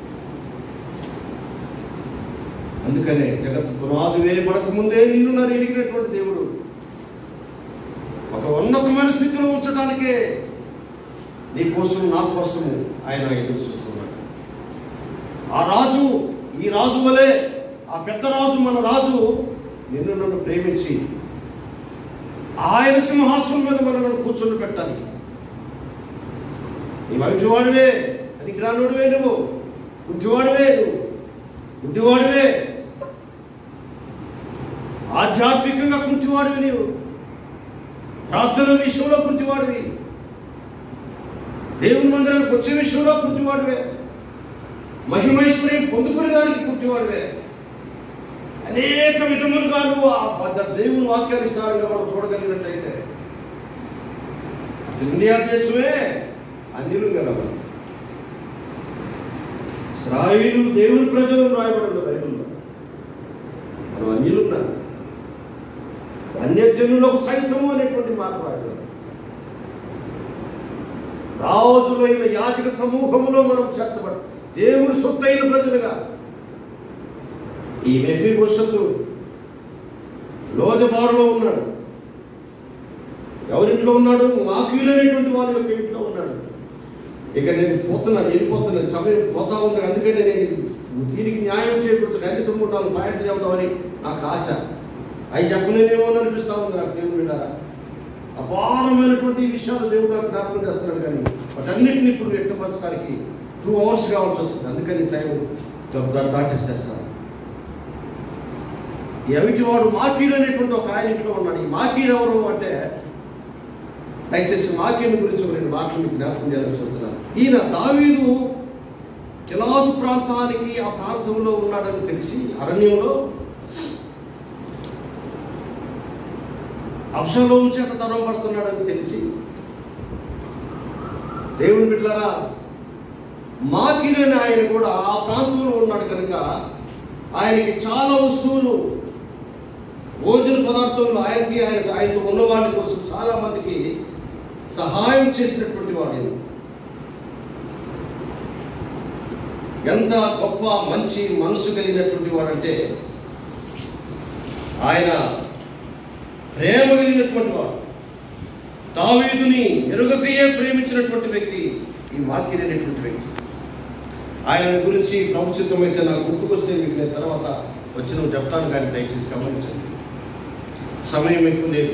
అందుకనే జగత్తు పునాది వేయబడక ముందే నిన్ను నన్ను ఎరిగినటువంటి దేవుడు ఒక ఉన్నతమైన స్థితిలో ఉంచడానికే నీ కోసం నా కోసము ఆయన ఎదురు చూస్తున్నాడు ఆ రాజు ఈ రాజు వలె ఆ పెద్ద రాజు మన రాజు నిన్ను నన్ను ప్రేమించి ఆయన సింహాసనం మీద మనల్ని కూర్చొని పెట్టాలి నీ మంచివాడివే పనికి రానుడివే నువ్వు గుడ్డివాడివే నువ్వు గుడ్డివాడివే ఆధ్యాత్మికంగా కుంటివాడివి నీవు ప్రార్థన విషయంలో కుంటివాడివి దేవుని మందిరానికి వచ్చే విషయంలో కుంటివాడివే మహిమైశ్వర్యం పొందుకునే దానికి పుట్టివాడువే అనేక విధములుగా నువ్వు ఆ పెద్ద దేవుని వాక్యానుసారంగా మనం చూడగలిగినట్లయితే అసలు ఇండియా దేశమే అన్నిలు కదా మనం. ఇస్రాయిలు దేవుని ప్రజలు రాయబడింది బైబిల్లో మనం అన్యులున్నారు అన్యజనులకు సైతము అనేటువంటి మాట రాయబడింది రాజులైన యాజక సమూహములో మనం చేర్చబడి దేవుని సొత్తైన ప్రజలుగా ఈ మెఫీ భవిష్యత్తు లోదబారులో ఉన్నాడు ఎవరింట్లో ఉన్నాడు మాకీలైనటువంటి వాళ్ళ యొక్క ఇంట్లో ఉన్నాడు ఇక నేను పోతున్నాను వెళ్ళిపోతున్నాను సమయం పోతా ఉంది అందుకని నేను దీనికి న్యాయం చేయకూడదు కనీసం ఉంటాను పాయింట్ చెబుతామని నాకు ఆశ అవి చెప్పలేనేమో అని అనిపిస్తా ఉంది నాకు దేవుడు విన్నారా అపారమైనటువంటి విషయాలు దేవుడు నాకు జ్ఞాపకం చేస్తున్నాడు కానీ వాటన్నిటిని ఇప్పుడు వ్యక్తపరచడానికి టూ అవర్స్ కావాల్సి వస్తుంది అందుకని టైం దా- దాటేసేస్తాను ఈ అవిటివాడు మాకీలు అనేటువంటి ఒక ఆయన ఇంట్లో ఉన్నాడు ఈ మాకీలు ఎవరు అంటే దయచేసి మాకీని గురించి ఒక రెండు మాటలు మీకు జ్ఞాపకం చేయాలని చూస్తున్నాను ఈయన దావీదు కిలాదు ప్రాంతానికి ఆ ప్రాంతంలో ఉన్నాడని తెలిసి అరణ్యంలో అప్సలోం చేత తరం పడుతున్నాడని తెలిసి దేవుని బిడ్డలారా మాకిరని ఆయన కూడా ఆ ప్రాంతంలో ఉన్నాడు కనుక ఆయనకి చాలా వస్తువులు భోజన పదార్థంలో ఆయనకి ఆయన ఆయనతో ఉన్న వాళ్ళ కోసం చాలా మందికి సహాయం చేసినటువంటి వాడు ఈయన. ఎంత గొప్ప మంచి మనసు కలిగినటువంటి వాడంటే ఆయన ప్రేమ కలిగినటువంటి వాడు దావీదుని ఎరుగకయే ప్రేమించినటువంటి వ్యక్తి ఈ మాకినటువంటి వ్యక్తి ఆయన గురించి ప్రముచితమైతే నాకు గుర్తుకొస్తే మీకు నేను తర్వాత వచ్చిన చెప్తాను కానీ దయచేసి గమనించండి సమయం ఎక్కువ లేదు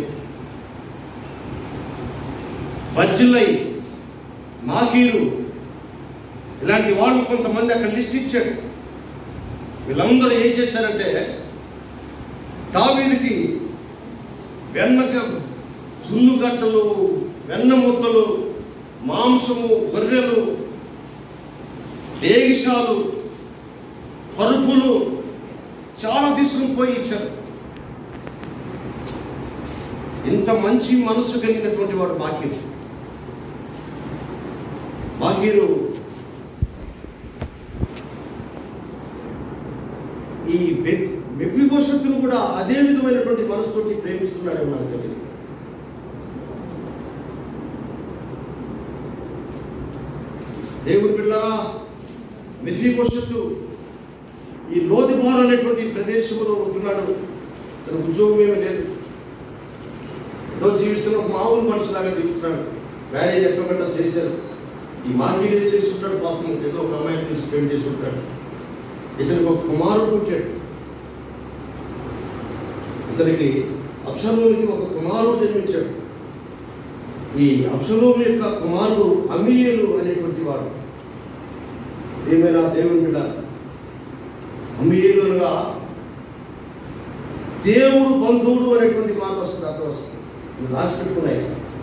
బజ్జిల్లై మాకీరు ఇలాంటి వాళ్ళు కొంతమంది అక్కడ లిస్ట్ ఇచ్చాడు వీళ్ళందరూ ఏం చేశారంటే దావీదికి వెన్నక సున్నుగట్టలు వెన్న ముద్దలు మాంసము గొర్రెలు దేగిషాలు పరుపులు చాలా తీసుకుని పోయి ఇచ్చారు ఇంత మంచి మనస్సు కలిగినటువంటి వాడు బాకీరు బాకీరు ఈ మెప్పి భవిష్యత్తును కూడా అదే విధమైనటువంటి మనసుతోటి ప్రేమిస్తున్నాడేమో నాకు తెలియదు దేవుడి బిడ్డలారా మెఫీ భవిష్యత్తు ఈ లోదిబార్ అనేటువంటి ప్రదేశంలో ఉంటున్నాడు తన ఉద్యోగం ఏమీ లేదు ఏదో జీవిస్తున్న ఒక మామూలు మనుషులాగా జీవిస్తున్నాడు మ్యారేజ్ ఎక్కకుండా చేశారు ఈ మార్కెట్ చేసి ఉంటాడు పాపం ఏదో ఒక అమ్మాయిని చూసి పెళ్లి చేసి ఉంటాడు ఇతనికి ఒక కుమారుడు పుట్టాడు ఇతనికి అప్సలోనికి ఒక కుమారుడు జన్మించాడు ఈ అప్సలోం యొక్క కుమారుడు అమీయేలు అనేటువంటి వాడు ఏమైనా దేవుని బిడ్డ అమీయేలు అనగా దేవుడు బంధువుడు అనేటువంటి మాట వస్తుంది అర్థం వస్తుంది ఇవి రాసి పెట్టుకున్నాయి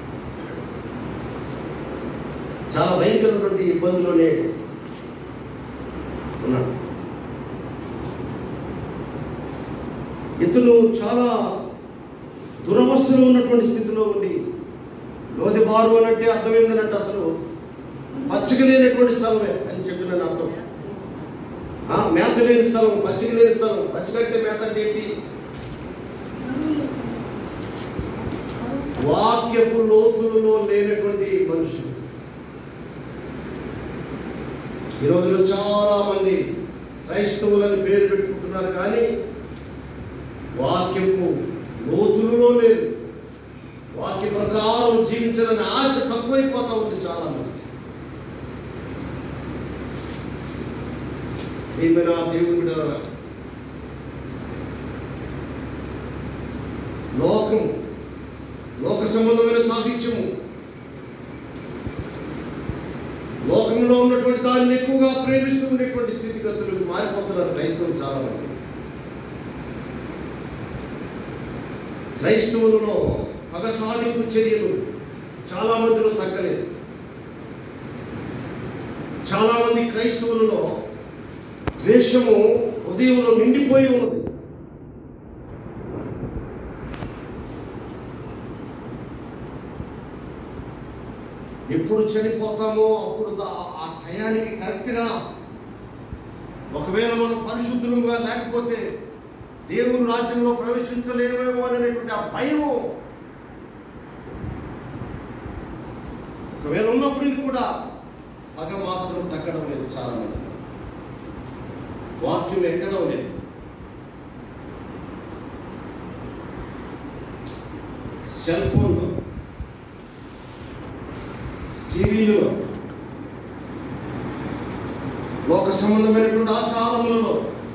చాలా భయంకరమైనటువంటి ఇబ్బందులోనే ఉన్నాడు ఇతను చాలా దురవస్థలో ఉన్నటువంటి స్థితిలో ఉండి లోదిబారు అని అంటే అర్థం ఏంటంటే అసలు పచ్చిక లేనటువంటి స్థలమే అని చెప్పిన అర్థం ఆ, మేత లేని స్థలం పచ్చిక లేని స్థలం పచ్చిక అంటే మేత అంటే ఏంటి వాక్యపు లోతులలో లేనటువంటి మనుషులు ఈ రోజున చాలా మంది క్రైస్తవులని పేరు పెట్టుకుంటున్నారు కానీ వాక్యపు లోతులలో లేదు వాక్య ప్రకారం జీవించాలని ఆశ తక్కువైపోతా ఉంది చాలా మంది ఏమైనా దేవుని బిడ్డలారా, లోకం లోక సంబంధమైన సాహిత్యము లోకంలో ఉన్నటువంటి దాన్ని ఎక్కువగా ప్రేమిస్తూ ఉండేటువంటి స్థితిగతులకు మారిపోతున్నారు క్రైస్తవులు చాలా మంది క్రైస్తవులలో పగ సాధింపు చర్యలు చాలా మందిలో తగ్గలేదు చాలా మంది క్రైస్తవులలో ద్వేషము హృదయంలో నిండిపోయి ఉన్నది ఎప్పుడు చనిపోతామో అప్పుడు దా- ఆ టయానికి కరెక్ట్గా ఒకవేళ మనం పరిశుద్ధులుగా లేకపోతే దేవుని రాజ్యంలో ప్రవేశించలేమేమో అనేటువంటి ఆ భయం ఒకవేళ ఉన్నప్పటికీ కూడా పగ మాత్రం తగ్గడం లేదు చాలా మంది వాక్యం ఎక్కడం లేదు సెల్ ఫోన్లో టీవీలో లోక సంబంధమైనటువంటి ఆచారములలో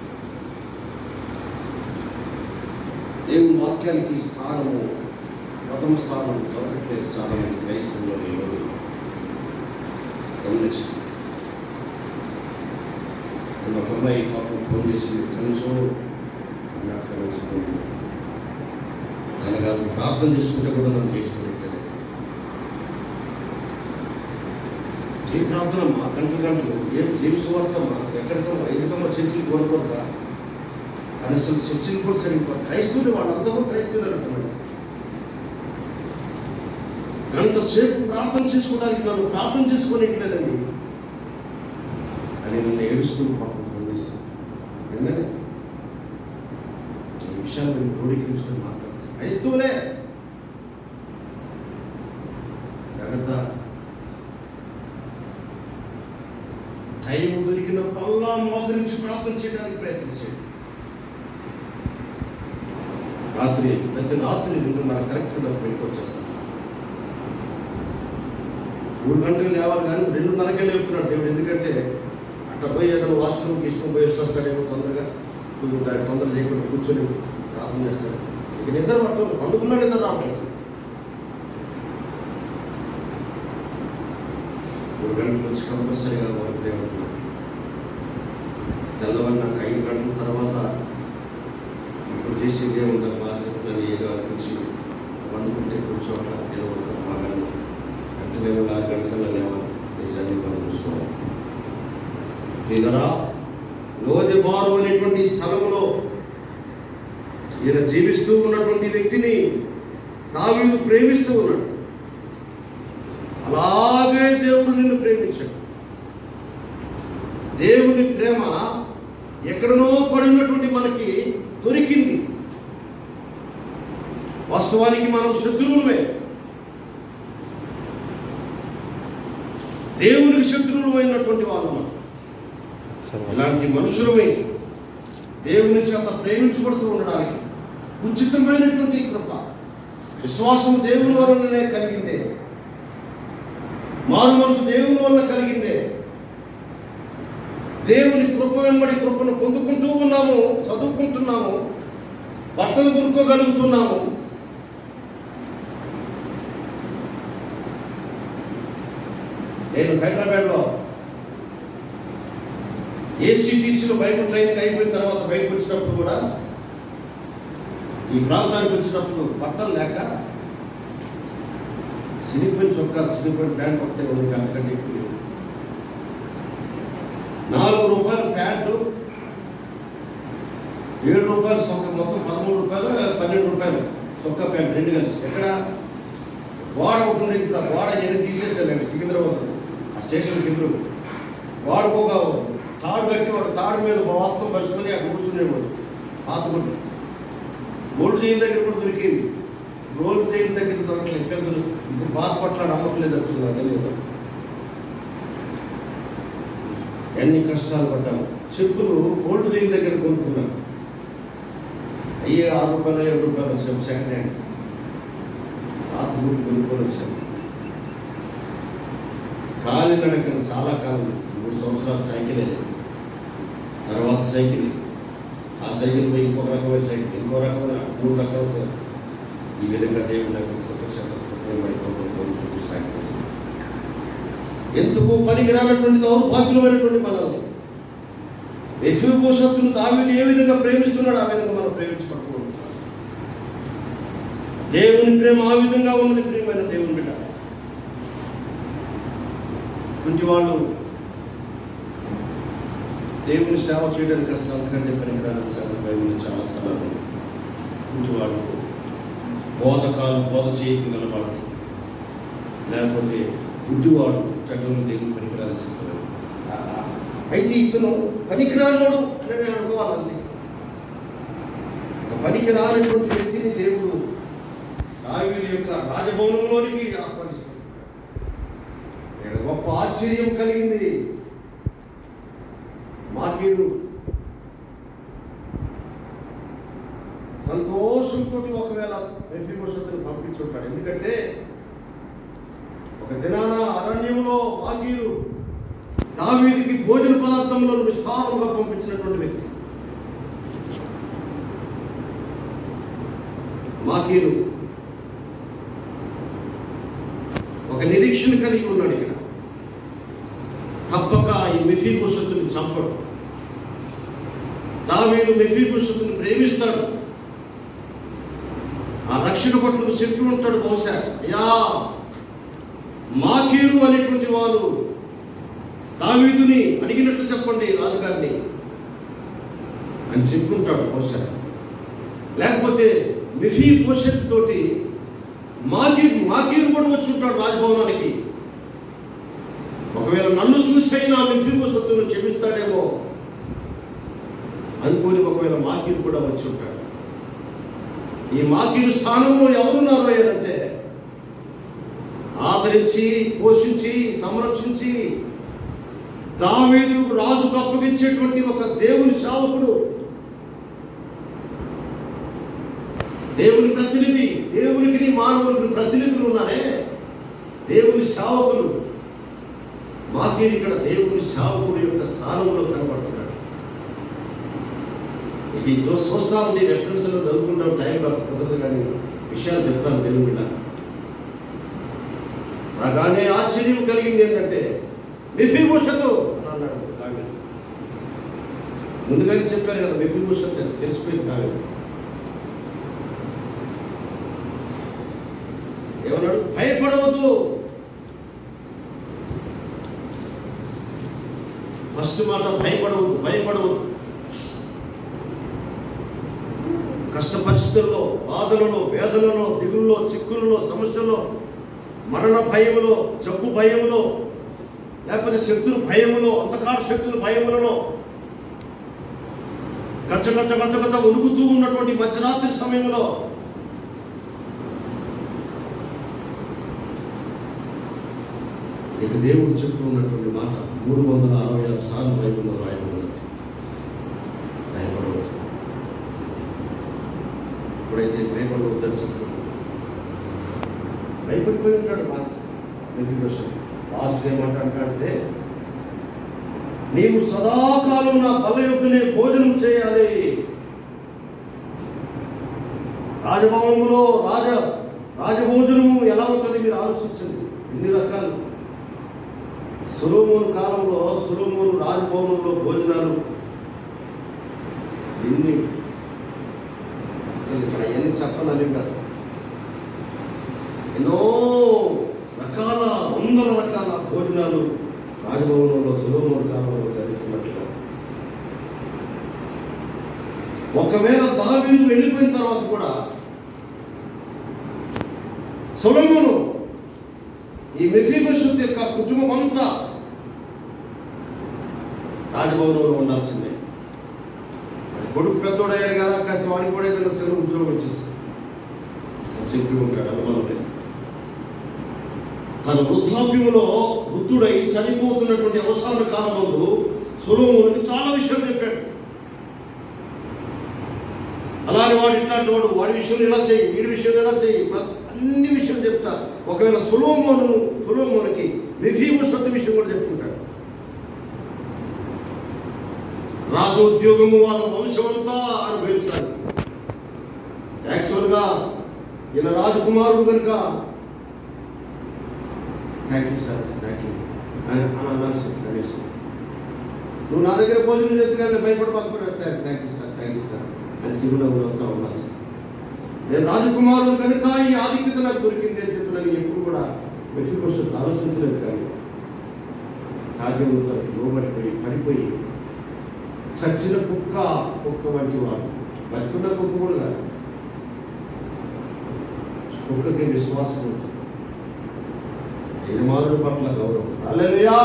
దేవుని వాక్యానికి స్థానము ప్రథమ స్థానం దొరకట్లేదు చాలా మంది క్రైస్తవులు ఈరోజు గమనించి నేను ఒక అమ్మాయి పాపం ఫోన్ చేసి ఫ్రెండ్స్ నాకు కలిసిపోయింది తనగా ప్రార్థన చేసుకుంటే కూడా నన్ను చేసుకోలేదు ఏ ప్రార్థన అమ్మా గంటలు గంటలు ఏం ఏం సువార్తమ్మా ఎక్కడికమ్మా ఎందుకమ్మా చర్చికి కోరుకోద్దా అది అసలు చర్చిలు కూడా సరిగ్గా క్రైస్తవులు వాళ్ళందరూ క్రైస్తవులు అనుకోండి గంట సేపు ప్రార్థన చేసుకోవడానికి నన్ను ప్రార్థన చేసుకోనిట్లేదండి అని నన్ను ఏడుస్తూ పాపం ఫోన్ చేశాను విన్ననే ఈ విషయాలు నేను క్రోడీకరించుకొని మాట్లాడుతాను క్రైస్తవులే జాగ్రత్త టైం దొరికినప్పుడల్లా మోదరించి ప్రార్థన చేయడానికి ప్రయత్నించండి రాత్రి ప్రతి రాత్రి రెండున్నర కరెక్ట్గా బయటకు వచ్చేస్తాను మూడు గంటలు లేవాలి కానీ రెండున్నరకే లేపుతున్నాడు దేవుడు ఎందుకంటే అట్లా పోయి ఏదైనా వాష్రూమ్ తీసుకొని పోయి వస్తాడేమో తొందరగా కొంచెం దా- తొందర చేయకుండా కూర్చొని ప్రార్థన చేస్తాడు ఇక నిద్ర పట్టు పండుకున్నా నిద్ర రావట్లేదు మూడు గంటలు వచ్చి కంపల్సరీగా వర్క్ దేవుడు తెల్లవారు నాకు ఐదు గంటల తర్వాత ఇప్పుడు చేసేది ఏముందో బాధ్యతలు ఏదో అనిపించి వండుకుంటే కూర్చోవట్ల నిలబడతాం బాగా అంటే మేము ఆరు గంటల లేవాలి నిజాన్ని మనం చూసుకోవాలి దీనరా లోదెబారు అనేటువంటి స్థలంలో ఈయన జీవిస్తూ ఉన్నటువంటి వ్యక్తిని దావీదు ప్రేమిస్తూ ఉన్నాడు అలాగే దేవుడు నిన్ను ప్రేమించాడు దేవుని ప్రేమ ఎక్కడనో పడినటువంటి మనకి దొరికింది వాస్తవానికి మనం శత్రువులమే దేవునికి శత్రువులు అయినటువంటి వాళ్ళం ఇలాంటి మనుషులమై దేవుని చేత ప్రేమించబడుతూ ఉండడానికి ఉచితమైనటువంటి కృప విశ్వాసం దేవుని వలననే కలిగిందే మారు మనసు దేవుని వల్ల కలిగిందే దేవుని కృప వెంబడి కృపను పొందుకుంటూ ఉన్నాము చదువుకుంటున్నాము బట్టలు కొనుక్కోగలుగుతున్నాము నేను హైదరాబాద్లో ఏసీటీసీలో బైబుల్ ట్రైనింగ్ అయిపోయిన తర్వాత బయటకు వచ్చినప్పుడు కూడా ఈ ప్రాంతానికి వచ్చినప్పుడు బట్టలు లేక సినిపోయిన చొక్కా సినిపోయిన ప్యాంట్ ఒకటే ఉంది అంతకంటే ఎక్కువ లేదు. నాలుగు రూపాయల ప్యాంటు ఏడు రూపాయలు సొక్క మొత్తం పదమూడు రూపాయలు పన్నెండు రూపాయలు సొక్క ప్యాంట్ రెండు కలిసి ఎక్కడ గోడ ఒకటి ఉండేది ఇప్పుడు ఆ గోడ ఎన్ని తీసేసానండి సికింద్రాబాద్ ఆ స్టేషన్ కింద వాడికి ఒక తాడు కట్టి వాడు తాడు మీద మొత్తం పరుచుకొని అక్కడ కూర్చునేవాడు పాత గుడ్డు గోల్డ్ చేయని దగ్గర కూడా దొరికింది గోల్డ్ చేయని దగ్గర దొరకలేదు ఎక్కడ దొరికి ఇప్పుడు పాత పట్లాడు అమ్మట్లేదు అంటున్నారు అదే లేదు ఎన్ని కష్టాలు పడ్డాము చెప్పులు గోల్డ్ చేయని దగ్గర కొనుక్కున్నాను అయ్యే ఆరు రూపాయలు ఏడు రూపాయలు వచ్చాము సెకండ్ హ్యాండ్ పాత బూట్లు కొనుక్కొని వచ్చాము కాలి నడకను చాలా కాలం మూడు సంవత్సరాలు సైకిల్ లేదు తర్వాత సైకిల్ ఆ సైకిల్ పోయి ఇంకో రకమైన సైకిల్ ఇంకో రకమైన మూడు రకాల ఈ విధంగా దేవుని యొక్క కృప చేత కృపయబడి సాగిపోతుంది ఎందుకు పనికిరానటువంటి దౌర్భాగ్యమైనటువంటి మనల్ని యశుభూషత్తును దావిని ఏ విధంగా ప్రేమిస్తున్నాడు ఆ విధంగా మనం ప్రేమించబడుతున్నాం దేవుని ప్రేమ ఆ విధంగా ఉన్నది ప్రియమైన దేవుని బిడ్డ కొంచెం వాళ్ళు దేవుని సేవ చేయడానికి అసలు అంతకంటే పనికిరాని సేవ బైబిల్ చాలా స్థలాలు ఇంటివాడు బోధకాలు బోధ చేయకుండా వాడు లేకపోతే గుడ్డివాడు చట్టంలో దేవుని పనికిరాని చెప్పారు అయితే ఇతను పనికిరానోడు అని నేను అనుకోవాలంతే ఒక పనికి రానటువంటి వ్యక్తిని దేవుడు దావీదు యొక్క రాజభవనంలోనికి ఆహ్వానిస్తాడు ఇక్కడ గొప్ప ఆశ్చర్యం కలిగింది మాకీడు సంతోషంతో ఒకవేళ మెఫిబోషత్తును పంపించుంటాడు ఎందుకంటే ఒక దినాన అరణ్యంలో మాకీరు దావీదికి భోజన పదార్థంలో విస్తారంగా పంపించినటువంటి వ్యక్తి మాకీరు ఒక నిరీక్షణ కలిగి ఉన్నాడు ఇక్కడ తప్పక ఈ మెఫీభూషత్తుని చంపడు దావీదు మెఫీభూషత్తుని ప్రేమిస్తాడు ఆ రక్షణ పట్లకు శక్తి ఉంటాడు బహుశా అయ్యా మాకీరు అనేటువంటి వారు దావీదుని అడిగినట్లు చెప్పండి రాజుగారిని అని చెప్పుకుంటాడు బహుశా లేకపోతే మిఫీ భవిష్యత్తు తోటి మాకీ మాకీరు కూడా వచ్చి ఉంటాడు రాజభవనానికి ఒకవేళ నన్ను చూసైనా మిఫీ భవిష్యత్తును క్షమిస్తాడేమో అనుకోని ఒకవేళ మాకీరు కూడా వచ్చి ఉంటాడు ఈ మాకీరు స్థానంలో ఎవరున్నారు అంటే ఆదరించి పోషించి సంరక్షించి దావీదు రాజుకు అప్పగించేటువంటి ఒక దేవుని సేవకుడు దేవుని ప్రతినిధి దేవునికి మానవునికి ప్రతినిధులు ఉన్నారే దేవుని సేవకులు మాకే ఇక్కడ దేవుని సేవకుడు యొక్క స్థానంలో కనబడుతున్నాడు ఇది చూ చూస్తా ఉండి రెఫరెన్స్లో చదువుకుంటాం టైం కాదు కుదరదు కానీ విషయాలు చెప్తాను తెలుగు బిడ్డ రాగానే ఆశ్చర్యం కలిగింది ఏంటంటే మిఫీభూషతు అని అన్నాడు దావీదు. ముందుగానే చెప్పాను కదా మిఫీభూషత్ అని తెలిసిపోయింది కాదు ఏమన్నాడు భయపడవద్దు ఫస్ట్ మాట భయపడవద్దు భయపడవద్దు కష్ట పరిస్థితుల్లో బాధలలో వేదనలో దిగుల్లో చిక్కులలో సమస్యల్లో మరణ భయములో జబ్బు భయములో లేకపోతే శక్తుల భయములో అంధకార శక్తుల భయములలో గచ్చ గచ్చ గచ్చ గచ్చ ఉడుకుతూ ఉన్నటువంటి మధ్యరాత్రి సమయంలో ఇక దేవుడు చెప్తూ ఉన్నటువంటి మాట మూడు వందల అరవై ఆరు సార్లు బైబిల్లో రాయబడినది భయపడవద్దు ఇప్పుడైతే భయపడవద్దని చెప్తున్నాడు భయపడిపోయి ఉంటాడు మాట లాస్ట్ ఏమంటాడంటే నీవు సదాకాలం నా బల యొక్కనే భోజనం చేయాలి రాజభవనంలో రాజ రాజభోజనము ఎలా ఉంటుంది మీరు ఆలోచించండి ఎన్ని రకాలు సులోమోను కాలంలో సులోమోను రాజభవనంలో భోజనాలు ఎన్ని అసలు ఇక్కడ అవన్నీ చెప్పాలని కాదు ఎన్నో రకాల వందల రకాల భోజనాలు రాజభవనంలో సులోమోను కాలంలో జరుగుతున్నట్టుగా ఒకవేళ దావీదు వెళ్ళిపోయిన తర్వాత కూడా సొలమును ఈ మెఫీబోషత్ యొక్క కుటుంబం అంతా రాజభవనంలో ఉండాల్సిందే వాడి కొడుకు పెద్దోడయ్యాడు కదా కాస్త వాడికి కూడా ఏదైనా చిన్న ఉద్యోగం వచ్చేస్తుంది చెప్పి ఉంటాడు అనుమానం లేదు తన వృద్ధాప్యంలో వృద్ధుడై చనిపోతున్నటువంటి అవసరాల కాలంలో సులోమునికి చాలా విషయాలు చెప్పాడు అలానే వాడు ఇట్లాంటి వాడు వాడి విషయం ఇలా చేయి వీడి విషయం ఇలా చేయి ప్ర- అన్ని విషయం చెప్తా ఒకవేళ సులోమోను సులోమోనికి మిఫీభూషత్ విషయం కూడా చెప్పుకుంటాడు రాజోద్యోగము వాళ్ళ వంశం అంతా అనుభవించాలి యాక్చువల్గా ఈయన రాజకుమారుడు కనుక thank you sir thank you అని అని అన్నాను సార్ కనీసం నువ్వు నా దగ్గర భోజనం చెప్తే భయపడకపోతే thank you sir thank you sir అని శివుడు అవుతా ఉన్నాను సార్ నేను రాజకుమారుడు కనుక ఈ ఆధిక్యత నాకు దొరికింది అని చెప్పి నేను ఎప్పుడు కూడా మెఫికోషన్ ఆలోచించలేదు కానీ సాధ్యమవుతారు లోబడిపోయి పడిపోయి చచ్చిన కుక్క కుక్క వంటి వాడు బతుకున్న కుక్క కూడా కాదు కుక్కకి విశ్వాసం ఉంటుంది యజమానుడి పట్ల గౌరవం అల్లెలుయా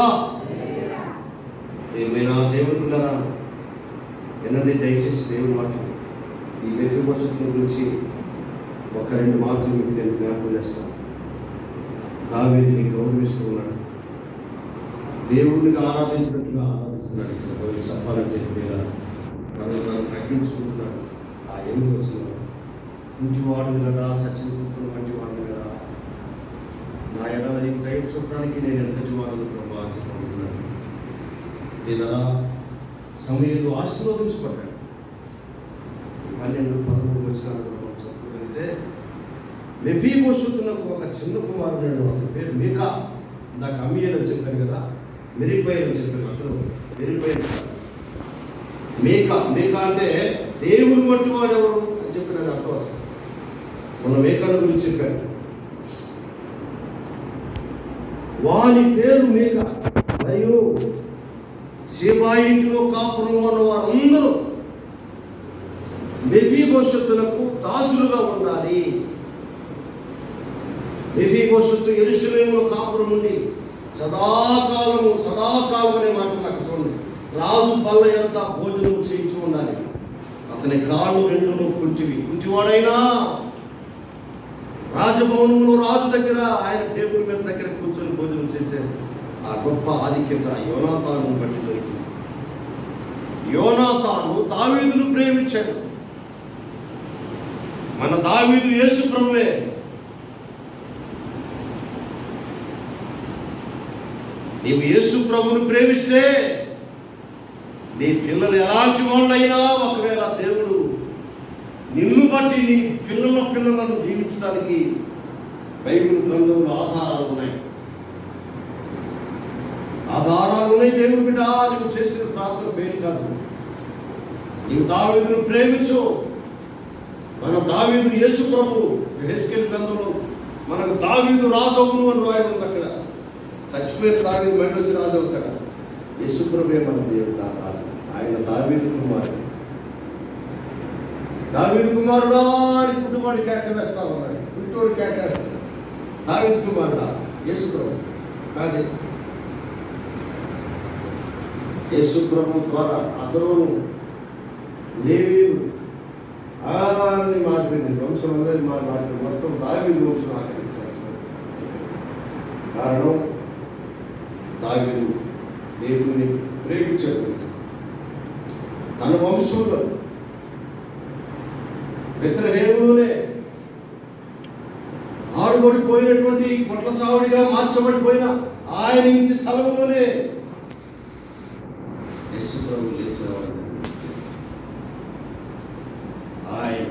ఏమైనా దేవుని పిల్లరా వినండి దయచేసి దేవుని మాటలు ఈ మెఫీ భవిష్యత్తు గురించి ఒక రెండు మాటలు మీకు నేను జ్ఞాపకం చేస్తాను దావీదిని గౌరవిస్తూ ఉన్నాడు దేవుడిని ఆరాధించినట్టుగా ఆరాధిస్తున్నాడు ఇక్కడ చెప్పాలంటే మీద మనల్ని తాను తగ్గించుకుంటున్నాడు ఆ ఎనిమిది వచ్చినాడు ఇంటివాడు కదా చచ్చిన కుక్కలు వంటి వాడు కదా నా ఎడల నీకు దయ చూడడానికి నేను ఎంతటి వాడు ప్రభా అని చెప్పుకుంటున్నాను ఇలా సమయంలో ఆశీర్వదించబడ్డాడు ఈ పన్నెండు పదమూడు వచ్చినాలు మనం చదువుకుంటే మెఫీ పోషుతున్నకు ఒక చిన్న కుమారుడు అతని పేరు మీకా ఇందాక అమ్మియన్ అని చెప్పాను కదా మెరిపోయి అని చెప్పాను అతను మెరిపోయి మేక మేక అంటే దేవుడు వంటి వాడు ఎవరు అని చెప్పిన అర్థం అసలు మన మేకాల గురించి చెప్పాను వాని పేరు మేక మరియు శివా ఇంటిలో కాపురం ఉన్న వారందరూ మెఫీ భవిష్యత్తులకు దాసులుగా ఉండాలి మెఫీ భవిష్యత్తు ఎరుసలేములో కాపురం ఉండి సదాకాలము సదాకాలం అనే మాట నాకు చూడండి రాజు బల్ల యొక్క భోజనం చేయించి ఉండాలి అతని కాళ్ళు రెండు కుంటివి కుంటివాడైనా రాజభవనంలో రాజు దగ్గర ఆయన టేబుల్ మీద దగ్గర కూర్చొని భోజనం చేసే ఆ గొప్ప ఆధిక్యత యోనాతాను బట్టి దొరికింది యోనాతాను దావీదును ప్రేమించాడు మన దావీదు యేసు ప్రభువే నీవు యేసు ప్రభుని ప్రేమిస్తే నీ పిల్లలు ఎలాంటి వాళ్ళైనా ఒకవేళ దేవుడు నిన్ను బట్టి నీ పిల్లల పిల్లలను జీవించడానికి బైబిల్ గ్రంథంలో ఆధారాలు ఉన్నాయి ఆధారాలు ఉన్నాయి దేవుడు బిడ్డ నువ్వు చేసిన ప్రార్థన పేరు కాదు నీవు దావీదును ప్రేమించు మన దావీదు యేసు ప్రభు హెస్కెల్ గ్రంథంలో మనకు దావీదు రాజవును అని రాయడం అక్కడ చచ్చిపోయిన దావీదు మెంట వచ్చి రాజు అవుతాడు యేసు ప్రభువే మన దేవుడు నా రాజు ఆయన దావీదు కుమారుడు దావీదు కుమారుడా అని పుట్టువాడి కేక వేస్తా ఉన్నాడు పుట్టువాడి కేక వేస్తాడు దావీదు కుమారుడా యేసు ప్రభు కాదే యేసు ప్రభు ద్వారా అతను లేవీలు అని మాట్లాడింది వంశం అందరినీ మాట మాట్లాడింది మొత్తం దావీదు వంశం ఆకరించారు కారణం దావీదు దేవుని ప్రేమించాడు తన వంశంలో బెత్రహేములోనే ఆడుబడిపోయినటువంటి కొట్ల చావుడిగా మార్చబడిపోయిన ఆయన ఇంటి స్థలంలోనే యేసుప్రభు లేచేవాడు ఆయన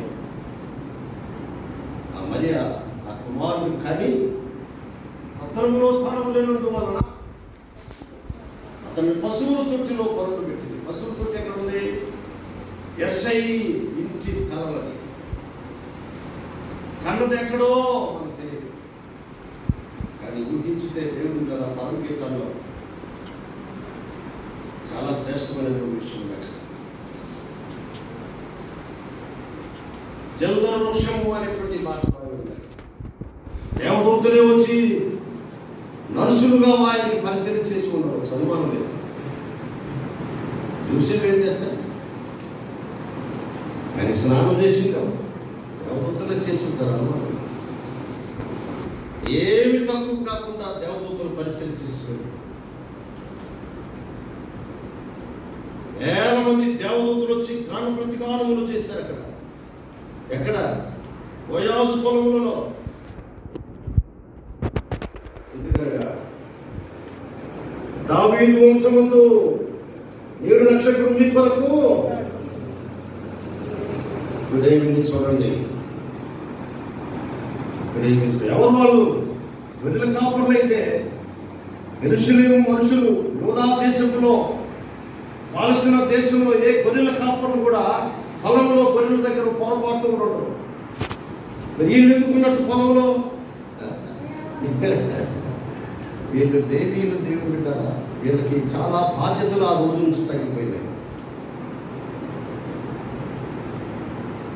ఆ మరి ఆ ఆ కుమారుడు కని సత్రంలో స్థానం లేనందు వలన అతన్ని పశువుల తొట్టిలో పొరలు పెట్టింది పశువుల తొట్టి ఎక్కడ ఉంది ఎస్ఐ ఇంటి స్థలం అది కన్నది ఎక్కడో మనకు తెలియదు కానీ ఊహించితే దేవుడు కదా పరమగీతాల్లో చాలా శ్రేష్టమైనటువంటి విషయం అక్కడ జల్దర వృక్షము అనేటువంటి మాట రాయబడింది. దేవదూతలే వచ్చి నర్సులుగా ఆయనకి పరిచయం చేసి ఉన్నారు చదువానం లేదు యూసేపు ఏం చేస్తాడు ఆయన స్నానం చేసిందాం దేవదూతలే చేసి ఉంటారు అనుమానం ఏమి తక్కువ కాకుండా దేవదూతలు పరిచయం చేసినారు వేల మంది దేవదూతలు వచ్చి గాన ప్రతిగానములు చేశారు అక్కడ ఎక్కడ ఓయాజు పొలములలో ఎందుకనగా దావీదు వంశమందు ఏడు నక్షత్రం మీ కొరకు విడేమిని చూడండి విడేమిని ఎవరు వాళ్ళు వెనుక కాపులైతే ఎరుషులేము మనుషులు యోధా దేశంలో పాలసిన దేశంలో ఏ గొర్రెల కాపురం కూడా పొలంలో గొర్రెల దగ్గర పొరపాటు కూడా ఉండదు మరి వీళ్ళు ఎందుకున్నట్టు పొలంలో వీళ్ళు దేవీలు దేవుడు బిడ్డ వీళ్ళకి చాలా బాధ్యతలు ఆ రోజు నుంచి తగ్గిపోయినాయి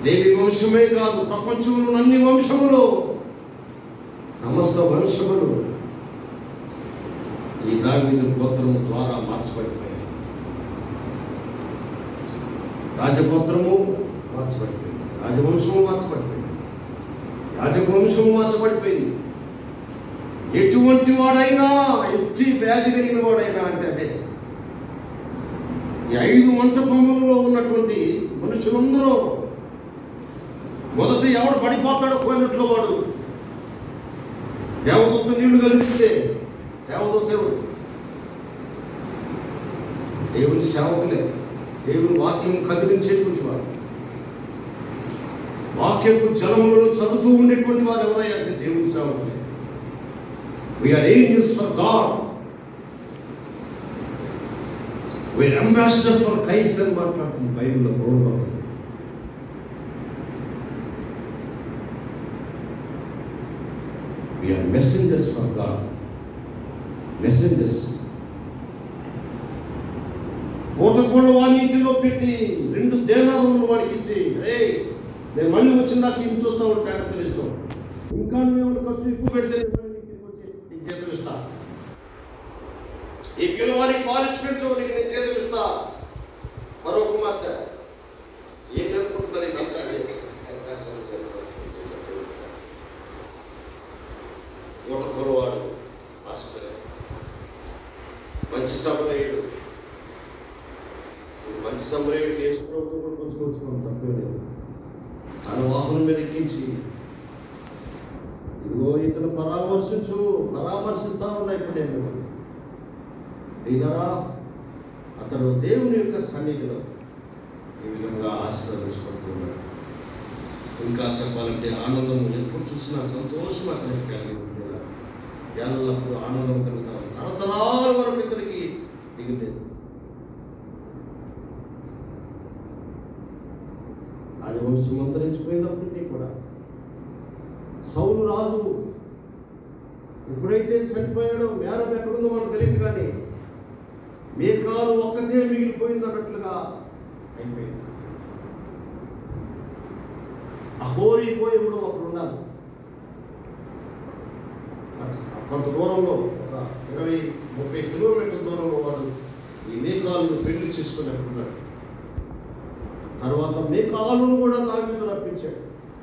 లేవి వంశమే కాదు ప్రపంచంలో అన్ని వంశములు సమస్త వంశములు ఈ దావీదు గోత్రము ద్వారా మార్చబడిపోయాయి రాజగోత్రము మార్చబడిపోయింది రాజవంశము మార్చబడిపోయింది రాజవంశము మార్చబడిపోయింది ఎటువంటి వాడైనా ఎట్టి వ్యాధి కలిగిన వాడైనా అంటే అదే ఈ ఐదు మంటపములలో ఉన్నటువంటి మనుషులందరూ మొదట ఎవడు పడిపోతాడో పోయినట్లు వాడు దేవదూత నీళ్లు కలిపిస్తే దేవదూత ఎవరు దేవుని సేవకులే దేవుని వాక్యం కదిలించేటువంటి వాడు వాక్యపు జలములను చదువుతూ ఉండేటువంటి వారు ఎవరయ్యా అంటే దేవుని సేవకులే we are angels for God we are ambassadors for Christ అని మాట్లాడుతుంది బైబిల్లో పౌరులు we are messengers for God messengers కోటకోళ్ళ వాని ఇంటిలో పెట్టి రెండు దేనాలను వాడికి ఇచ్చి రే నేను మళ్ళీ వచ్చిన నాకు ఇంటి చూస్తా ఉంటే ఆయన తెలుస్తాం ఇంకా నువ్వు ఖర్చు ఎక్కువ పెడితే నేను మళ్ళీ ఇంటికి వచ్చి నీకు చేతులు ఇస్తా ఈ పిల్లవాడికి కాలేజ్ పెంచవు నీకు నేను చేతులు ఇస్తా మరో కుమార్తె ఏంటనుకుంటున్నారు ఈ కష్టాన్ని కోటకొలవాడు హాస్పిటల్ మంచి సమరయుడు మంచి సమరయుడు కేసు ప్రభుత్వం కూడా పుచ్చుకొచ్చుకున్నాం తప్పే లేదు తన వాహనం మీద ఎక్కించి ఇదిగో ఇతను పరామర్శించు పరామర్శిస్తా ఉన్నా ఇప్పుడు నేను దీనరా అతడు దేవుని యొక్క సన్నిధిలో ఈ విధంగా ఆశీర్వదించబడుతున్నాడు ఇంకా చెప్పాలంటే ఆనందం ఎప్పుడు చూసినా సంతోషం అతనికి కలిగి ఉండేలా ఎల్లప్పుడూ ఆనందం కలుగుతాం తరతరాల వరకు ఇతనికి దిగులేదు రాజవంశం అంతరించిపోయినప్పటికీ కూడా సౌలు రాజు ఎప్పుడైతే చనిపోయాడో మేరం ఎక్కడుందో మనకు తెలియదు కానీ మేఘాలు ఒక్కతే మిగిలిపోయింది అన్నట్లుగా అయిపోయింది అహోరి పోయి కూడా ఒకడు ఉన్నారు కొంత దూరంలో ఒక ఇరవై ముప్పై కిలోమీటర్ల దూరంలో వాడు ఈ మేఘాలను పెళ్లి చేసుకున్నట్టున్నాడు తర్వాత మేఘాలను కూడా దావితో రప్పించాడు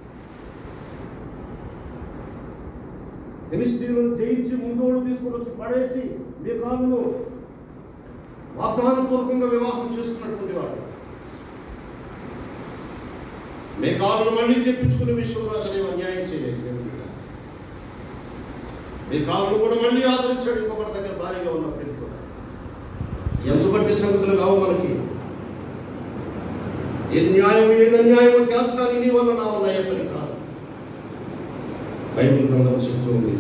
ఫిలిస్తీన్లను జయించి ముందు తీసుకొని వచ్చి పడేసి మేఘాలను వాగ్దానపూర్వకంగా వివాహం చేసుకున్నటువంటి వాడు మేఘాలను మళ్ళీ తెప్పించుకునే విషయంలో అతను అన్యాయం చేయలేదు దేవుడు బిడ్డ. మేఘాలను కూడా మళ్ళీ ఆదరించాడు ఇంకొకటి దగ్గర భారీగా ఉన్నప్పటికీ కూడా ఎంత బట్టి సంగతులు కావు మనకి ఏది న్యాయం ఏది అన్యాయం తేల్చడానికి నీ వల్ల నా వల్ల అయ్యే పని కాదు బైబిల్ గ్రంథం చెప్తుంది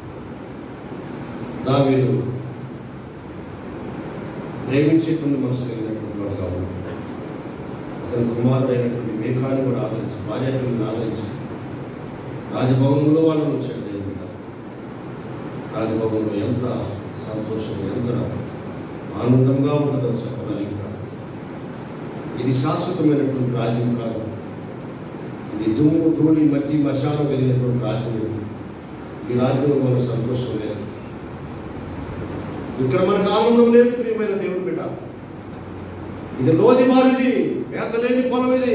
దావీదు ప్రేమించేటువంటి మనసు కలిగినటువంటి వాడుగా ఉన్నాడు అతని కుమారుడైనటువంటి మేఘాన్ని కూడా ఆదరించి భార్యలను ఆదరించి రాజభవనంలో వాళ్ళని వచ్చాడు దేవుని మీద రాజభవనంలో ఎంత సంతోషం ఎంత ఆనందంగా ఉన్నదో చెప్పడానికి కాదు ఇది శాశ్వతమైనటువంటి రాజ్యం కాదు ఇది దుమ్ము ధూళి మట్టి మశానం కలిగినటువంటి రాజ్యం ఇది. ఈ రాజ్యంలో మనకు సంతోషం లేదు ఇక్కడ మనకు ఆనందం లేదు ప్రియమైన దేవుని బిడ్డ ఇది లోది మారింది మేత లేని పొలం ఇది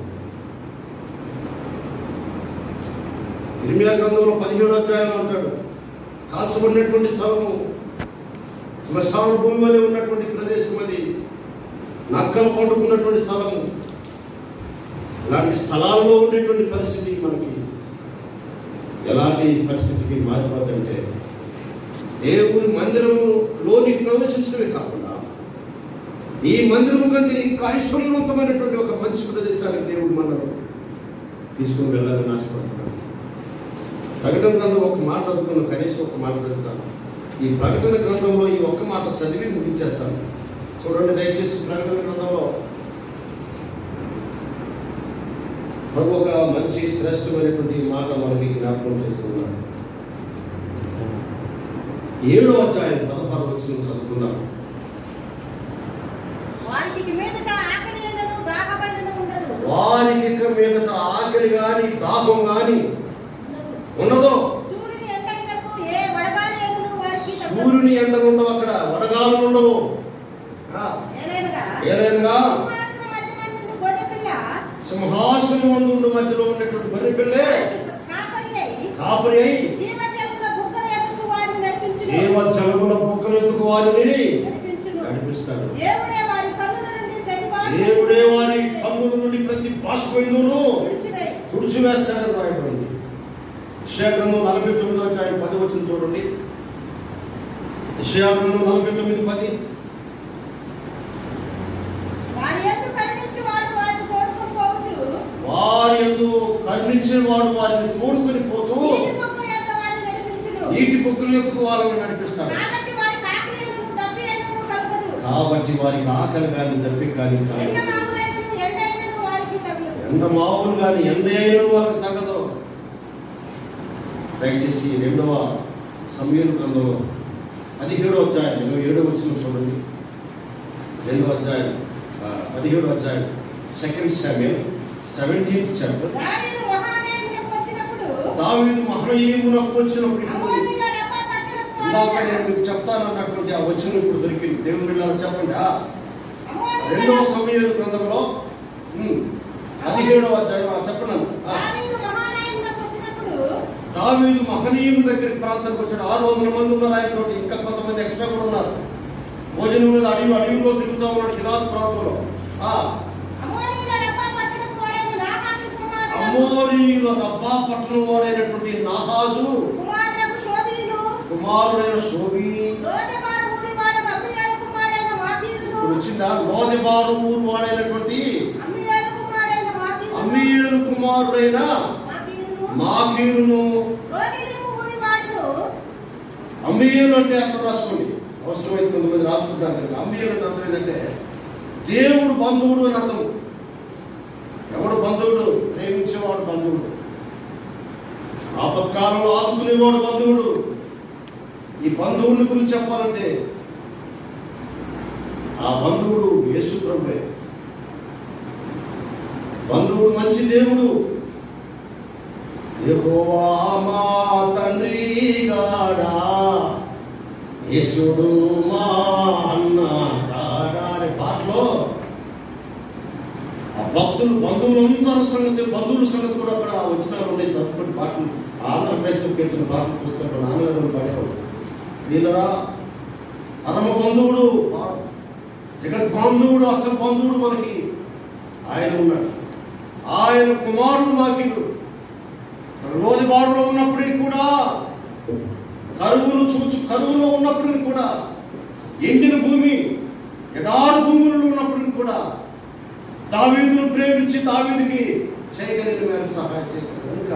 ఇరిమియా గ్రంథంలో పదిహేడు అధ్యాయంలో అంటాడు కాల్చబడినటువంటి స్థలము శ్మశాన భూమి వలె ఉన్నటువంటి ప్రదేశం అది నక్కలు పండుకున్నటువంటి స్థలము ఇలాంటి స్థలాల్లో ఉండేటువంటి పరిస్థితి మనకి ఎలాంటి పరిస్థితికి మారిపోతుంటే దేవుని మందిరములోనికి ప్రవేశించడమే కాకుండా ఈ మందిరము కంటే ఇంకా ఐశ్వర్యవంతమైనటువంటి ఒక మంచి ప్రదేశానికి దేవుడు మనల్ని తీసుకుని వెళ్ళాలని ఆశపడుతున్నాడు ప్రకటన గ్రంథం ఒక మాట చదువుకున్న కనీసం ఒక మాట చదువుతాను ఈ ప్రకటన గ్రంథంలో ఈ ఒక్క మాట చదివి ముగించేస్తాను చూడండి దయచేసి ప్రకటన గ్రంథంలో ప్రభు ఒక మంచి శ్రేష్టమైనటువంటి మాట మనకి జ్ఞాపకం చేసుకున్నాడు ఏడో అధ్యాయం పదహారు వచ్చిన చదువుకున్నాం వారికి మీదట ఆకలి అయినను దాహమైనను ఉండదు వారికి ఇక మీదట ఆకలి గాని దాహం గాని ఉండదు సూర్యుని ఎండలకు ఏ వడగాలి ఎదురు వారికి తగ్గదు. సూర్యుని ఎండలు ఉండవు అక్కడ వడగాలు ఉండవు ఆ, ఏలైనగా ఏలైనగా సింహాసనం మధ్యమందుండు గొర్రెపిల్ల సింహాసనం ముందు మధ్యలో ఉన్నటువంటి గొర్రె పిల్లే కాపరి అయి కాపురి అయి జీవజలముల బుగ్గల ఎదుగు వారిని నడిపించును. జీవ జలముల బుక్కలెత్తుకు వారిని నడిపించును. నడిపిస్తాడు దేవుడే వారి కన్నుల నుండి ప్రతి బాధను దేవుడే వారి కన్నుల నుండి ప్రతి బాష్పోయిందును విడిచివేయి. తుడిచివేస్తాడని రాయబడింది విషయాగ్రంథం నలభై తొమ్మిదో అధ్యాయం పది వచ్చిన చూడండి విషయాగ్రంథం నలభై తొమ్మిది పది వారి యందు కరుణించువాడు వారిని తోడుకొని పోవచ్చు. వారి యందు కరుణించేవాడు వారిని తోడుకొని పోతూ నీటి బుగ్గల యొద్ద వారిని నడిపించును. నీటి బొక్కుల ఎత్తుకు వాళ్ళని నడిపిస్తాడు కాబట్టి వారికి ఆకలి అయినను, దప్పి అయినను కలగదు. కాబట్టి వారికి ఆకలి కానీ దప్పిక కానీ ఎండ కలగదు. మాగులైనను, ఎండ అయినను వారికి తగలదు. ఎంత మామూలు కానీ ఎంత అయినా వాళ్ళకి తగ్గదు దయచేసి రెండవ సమయం గ్రంథంలో పదిహేడో అధ్యాయం ఇరవై ఏడో వచ్చిన చూడండి రెండవ అధ్యాయం ఆ, పదిహేడో అధ్యాయం సెకండ్ సమయం సెవెంటీన్త్ చాప్టర్ దావీదు మహానయమునకు వచ్చినప్పుడు దావీదు మహనీయమునకు వచ్చినప్పుడు ఇప్పుడు అమోనీయుల రబ్బా పట్టణపు ఇందాక వారిని నేను మీకు చెప్తానన్నటువంటి ఆ వచ్చిన ఇప్పుడు దొరికింది దేవుని బిడ్డలకు చెప్పండి ఆ, అమోనీయుల రెండవ సమయం గ్రంథంలో ఉమ్, పదిహేడవ అధ్యాయం ఆ, చెప్పండి ఆ. దావీదు మహానయమునకు వచ్చినప్పుడు దావీదు మహనీయుల దగ్గరికి ప్రాంతానికి వచ్చాడు ఆరు వందల మంది ఉన్నారు ఆయన తోటి ఇంకా కొంతమంది ఎక్స్ట్రా కూడా ఉన్నారు భోజనం మీద అడవి అడవిలో తిరుగుతూ ఉన్నాడు గిలాద్ ప్రాంతంలో ఆ అమోనీయుల రబ్బా పట్టణపు వాడైన నాహాషు కుమారుడు అమోరీయుల రబ్బా పట్టణం వాడైనటువంటి నాహాజు కుమారులకు శోభిను కుమారుడైన శోభి లోదెబారు ఊరివాడు అమ్మియాలు కుమారుడైన మాకీరును ఇప్పుడు వచ్చిందా లోదిబారు ఊరు వాడైనటువంటి అమ్మియాలు కుమారుడైన మాకీరును అమీరు కుమారుడైన మాకీరును మాకీరును రోగిలిము ఊరివాడును అమ్మీయులు అంటే అర్థం రాసుకోండి అవసరమైతే కొంతమంది రాసుకుంటారు కదా అమ్మీయులు అంటే అర్థం ఏంటంటే దేవుడు బంధువుడు అని అర్థం ఎవడు బంధువుడు ప్రేమించేవాడు బంధువుడు ఆపత్కాలంలో ఆదుకునేవాడు బంధువుడు ఈ బంధువుని గురించి చెప్పాలంటే ఆ బంధువుడు యేసు ప్రభువే బంధువుడు మంచి దేవుడు యెహోవా మా తండ్రి గాడా యేసుడు మా అన్న గాడా అనే పాటలో ఆ భక్తులు బంధువులందరూ సంగతి బంధువుల సంగతి కూడా అక్కడ వచ్చినారు ఉన్నాయి తప్పటి పాటలు ఆంధ్రప్రదేశ్లో పెట్టిన పాటలు పుస్తకం నాన్నగారు పడేవాడు వీళ్ళరా పరమ బంధువుడు ఆ జగద్బాంధవుడు అసలు బంధువుడు మనకి ఆయన ఉన్నాడు ఆయన కుమారుడు మాకిడు రోజు బారులో ఉన్నప్పటికీ కూడా కరువును చూచు కరువులో ఉన్నప్పటికీ కూడా ఎండిన భూమి ఎడారు భూములలో ఉన్నప్పటికీ కూడా దావీదును ప్రేమించి దావీదుకి చేయగలిగిన మేర సహాయం చేశాడు కనుక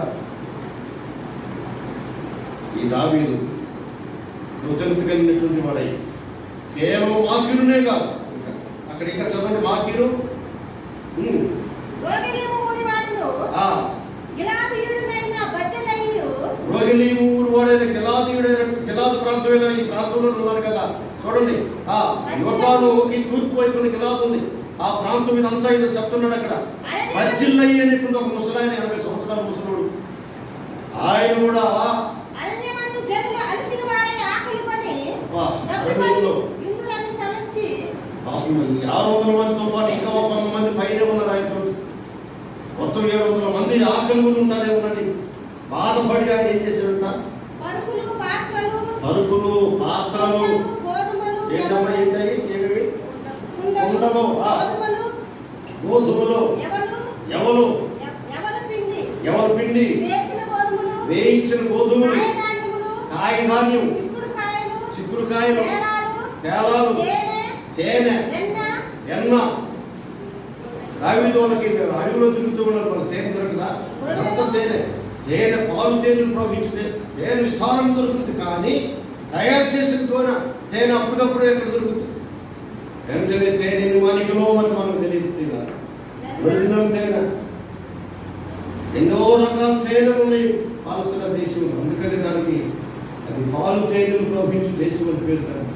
ఈ దావీదు కృతజ్ఞత కలిగినటువంటి వాడై కేవలం మాకీరునే కాదు ఇంకా అక్కడ ఇంకా చదవండి మాకీరు ఉమ్, రోగిలిము ఊరివాడును ఆ గిలాదీయుడునైన బచ్చలయ్యు రోహిణి ఊరు వాడైన గిలాదీయుడైన గిలాదు ప్రాంతమైన ఈ ప్రాంతంలో ఉన్నారు కదా చూడండి ఆ యువతానుకి తూర్పు వైపున గిలాదు ఉంది ఆ ప్రాంతం ఇదంతా ఇది చెప్తున్నాడు అక్కడ బచ్చిల్లయ్య అనేటువంటి ఒక ముసలాయన ఎనభై సంవత్సరాల ముసలుడు ఆయన కూడా అరణ్యమందు జనులు అలసిన వారై ఆకలి కొని అబ్బా, డబ్బుకొని అరణ్యంలో ఇంద్రులను తలంచి పాపం ఈ ఆరు వందల మందితో పాటు ఇంకా ఒక వంద మంది పైన ఉన్నారు ఆయనతో మొత్తం ఏడు వందల మంది ఆకలి కూడా ఉంటారే ఉన్నది బాధపడి ఆయన ఏం చేశాడంట పరుపులు పాత్రలు పరుపులు పాత్రలు కుండలు, గోధుమలు ఏంటమ్మా ఏంటాయి ఏమేమి కుండలు, కుండలు, ఆ. గోధుమలు గోధుమలు ఎవలు ఎవరు ఎ- ఎవల పిండి ఎవరు పిండి వేసిన గోధుమలు వేయించిన గోధుమలు కాయధాన్యములు కాయధాన్యం చిక్కుడుకాయలు చిక్కుడుకాయలు పేలాలు తేలాలు తేనె తేనె వెన్న ఎన్న రావిదోలకి అడవిలో తిరుగుతూ ఉన్నారు మనకు తేనె దొరకదా అంత తేనె తేనె పాలు తేనెను ప్రవహించితే తేనె విస్తారం దొరుకుతుంది కానీ తయారు చేసిన తోన తేనె అప్పటికప్పుడు ఎక్కడ దొరుకుతుంది వెంటనే తేనెని మనకిలో అని మనకు తెలియదు ఒరిజినల్ తేనె ఎన్నో రకాల తేనెలు ఉన్నాయి పాలస్తీనా దేశం అందుకని దానికి అది పాలు తేనెలు ప్రవహించు దేశం అని పేరు దానికి.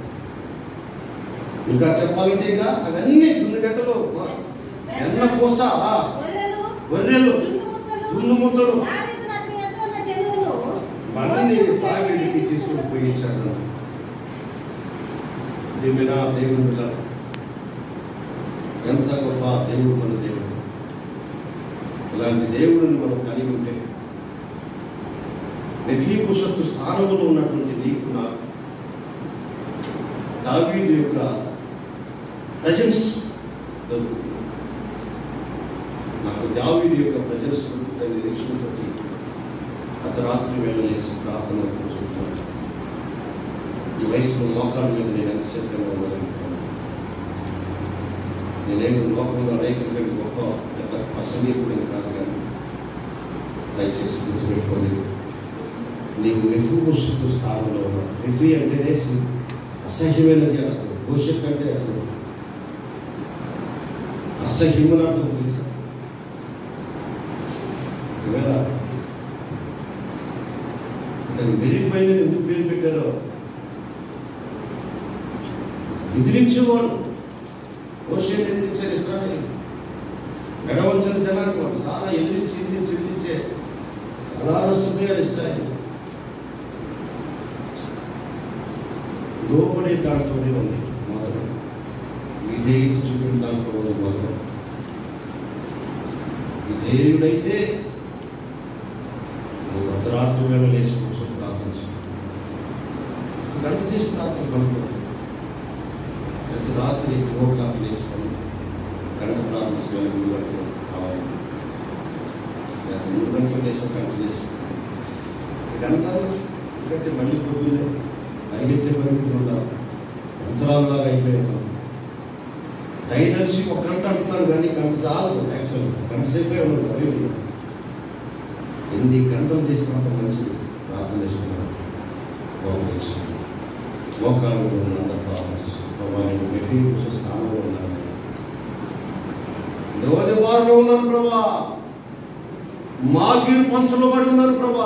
ఇంకా చెప్పాలంటే ఇంకా అవన్నీ జున్ను గంటలు ఎన్న పూస గొర్రెలు గొర్రెలు చున్నుముద్దలు, చున్ను ముద్దలు దావీదును అతని ఎదుట ఉన్న జనులను మళ్ళీ దావీదికి తీసుకుని పోయించాడు దేవుడా దేవుడు బిడ్డ. ఎంత గొప్ప దేవుడు మన దేవుడు ఇలాంటి దేవుడిని మనం కలిగి ఉంటే నెఫీకుషత్తు స్థానంలో ఉన్నటువంటి నీకు నాకు దావీదు యొక్క ప్రజెన్స్ దొరుకుతుంది నాకు దావీదు యొక్క ప్రజెన్స్ దొరుకుతుంది నిరీక్షణతో అర్ధరాత్రి వేళ లేసి ప్రార్థన కూర్చుంటాను ఈ వయసులో మోకాల మీద నేను ఎంతసేపు ఉండగలుగుతాను నేనేమి లోకంలో అనేక గొప్ప పెద్ద అసమీకుడిని కాదు కానీ దయచేసి గుర్తుపెట్టుకోండి నీకు రిఫ్యూ భవిష్యత్తు స్థానంలో ఉన్నావు రిఫ్యూ అంటేనే సి- అసహ్యమైనది అర్థం భవిష్యత్తు అంటే అసలు అసహ్యమని అర్థం తెలుసు ఈవేళ ఇతను మెరిగిపోయిన ఎందుకు పేరు పెట్టారో ఎదిరించేవాడు మోషేని ఎదిరించారు ఇస్రాయల్ మెడవంచన జనానికి వాడు చాలా ఎదిరించి ఎదిరించి ఎదిరించే చాలా నష్టపోయారు ఇస్రాయల్ లోపడే దాంట్లోనే ఉంది మొదలు విధేయుడు చూపిన దాంట్లో ఉంది మొదలు విధేయుడైతే నువ్వు అర్ధరాత్రి వేళ లేచి కూర్చొని ప్రార్థించు గంట చేసి ప్రార్థన పడుకో ప్రతి రాత్రి ఫోర్ ఓ క్లాక్ చేసుకొని గంట ప్రార్థించగలిగి మూడు గంటలు కావాలి లేకపోతే మూడు గంటలు లేచి గంట చేసి గంటలు ఎందుకంటే మళ్ళీ పొద్దులే పరిగెత్తే పరిగెత్తి ఉండాలి అంతరాలులాగా అయిపోయాను డైనర్సీ ఒక గంట అంటున్నాను కానీ గంట చాలు యాక్చువల్ గంట సేపే ఉండదు బైబిల్ ఎన్ని గంటలు చేసినంత మంచిది ప్రార్థన చేసుకున్నాను మోకాలు చేసుకున్నాను మోకాలు ఉన్నంత ప్రార్థన చేసుకున్నాను ప్రభావ నేను మెటీరియల్ స్థానంలో ఉన్నాను యువతి వారిలో ఉన్నాను ప్రభా మాకీరు పంచలో పడి ఉన్నాను ప్రభా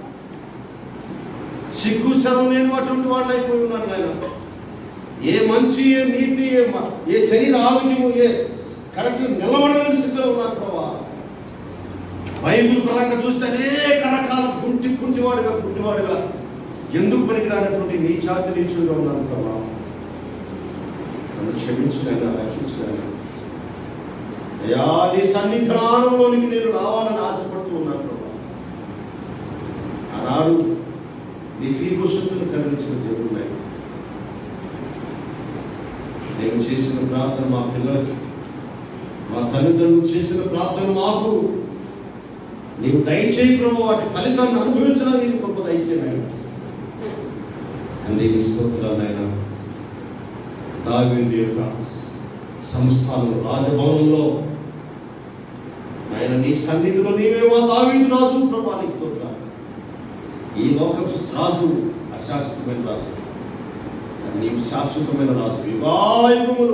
సిగ్గు శరం లేని అటువంటి వాళ్ళు అయిపోయి ఉన్నాను ఆయన ఏ మంచి ఏ నీతి ఏ మ- ఏ శరీర ఆరోగ్యము ఏ కరెక్ట్ నిలబడలేని స్థితిలో ఉన్నాను ప్రభా బైబిల్ పరంగా చూస్తే అనేక రకాల కుంటి కుంటివాడుగా కుంటివాడుగా ఎందుకు పనికిరానటువంటి నీ ఛాతి నీచుడుగా ఉన్నాను ప్రభా నన్ను క్షమించలేనా రక్షించలేనా అయ్యా నీ సన్నిధానంలోనికి నేను రావాలని ఆశపడుతూ ఉన్నాను ప్రభా ఆనాడు నీ ఫీభూషత్తును కలిగించిన దేవుడు నాయన. నేను చేసిన ప్రార్థన మా పిల్లలకి మా తల్లిదండ్రులు చేసిన ప్రార్థన మాకు నీవు దయచేయి ప్రభు వాటి ఫలితాన్ని అనుభవించడానికి నీకు గొప్ప దయచేయి ఆయన తండ్రి స్తోత్రాలు నాయన దావీదు యొక్క సంస్థానం రాజభవనంలో ఆయన నీ సన్నిధిలో నీవే మా దావీదు రాజు ప్రభానికి స్తోత్రాలు ఈ లోక రాజు అశాశ్వతమైన రాజు నీవు శాశ్వతమైన రాజు యుగాయుగములు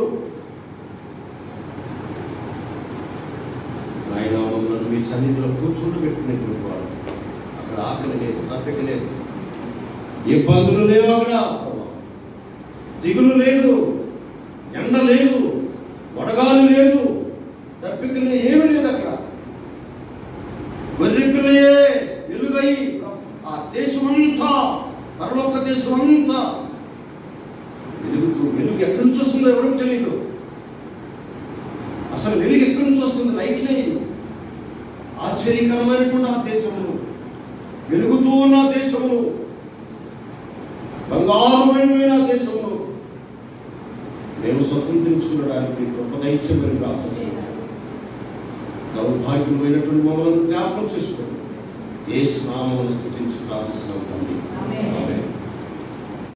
నాయన మమ్మల్ని మీ సన్నిధిలో కూర్చుండి పెట్టుకునేటువంటి వాడు అక్కడ ఆకలి లేదు తప్పిక లేదు ఇబ్బందులు లేవు అక్కడ దిగులు లేదు ఎండ లేదు వడగాలు లేదు తప్పిక లేదు ఏమీ లేదు అక్కడ గొర్రె పిల్లయే వెలుగై ఆ దేశమంతా పరలోక దేశమంతా వెలుగుతూ వెలుగు ఎక్కడి నుంచి వస్తుందో ఎవరికి తెలియదు అసలు వెలుగు ఎక్కడి నుంచి వస్తుంది లైట్ లేదు ఆశ్చర్యకరమైనటువంటి ఆ దేశమును వెలుగుతూ ఉన్న ఆ దేశమును బంగారుమయమైన ఆ దేశమును మేము స్వతంత్రించుకునడానికి గొప్ప దైత్యమని ప్రార్థిస్తున్నాం దౌర్భాగ్యమైనటువంటి మమ్మల్ని జ్ఞాపకం చేసుకోండి ఏ స్నామమును స్థుతించి ప్రార్థిస్తున్నాం తండ్రి ఆమేన్. ఆమేన్.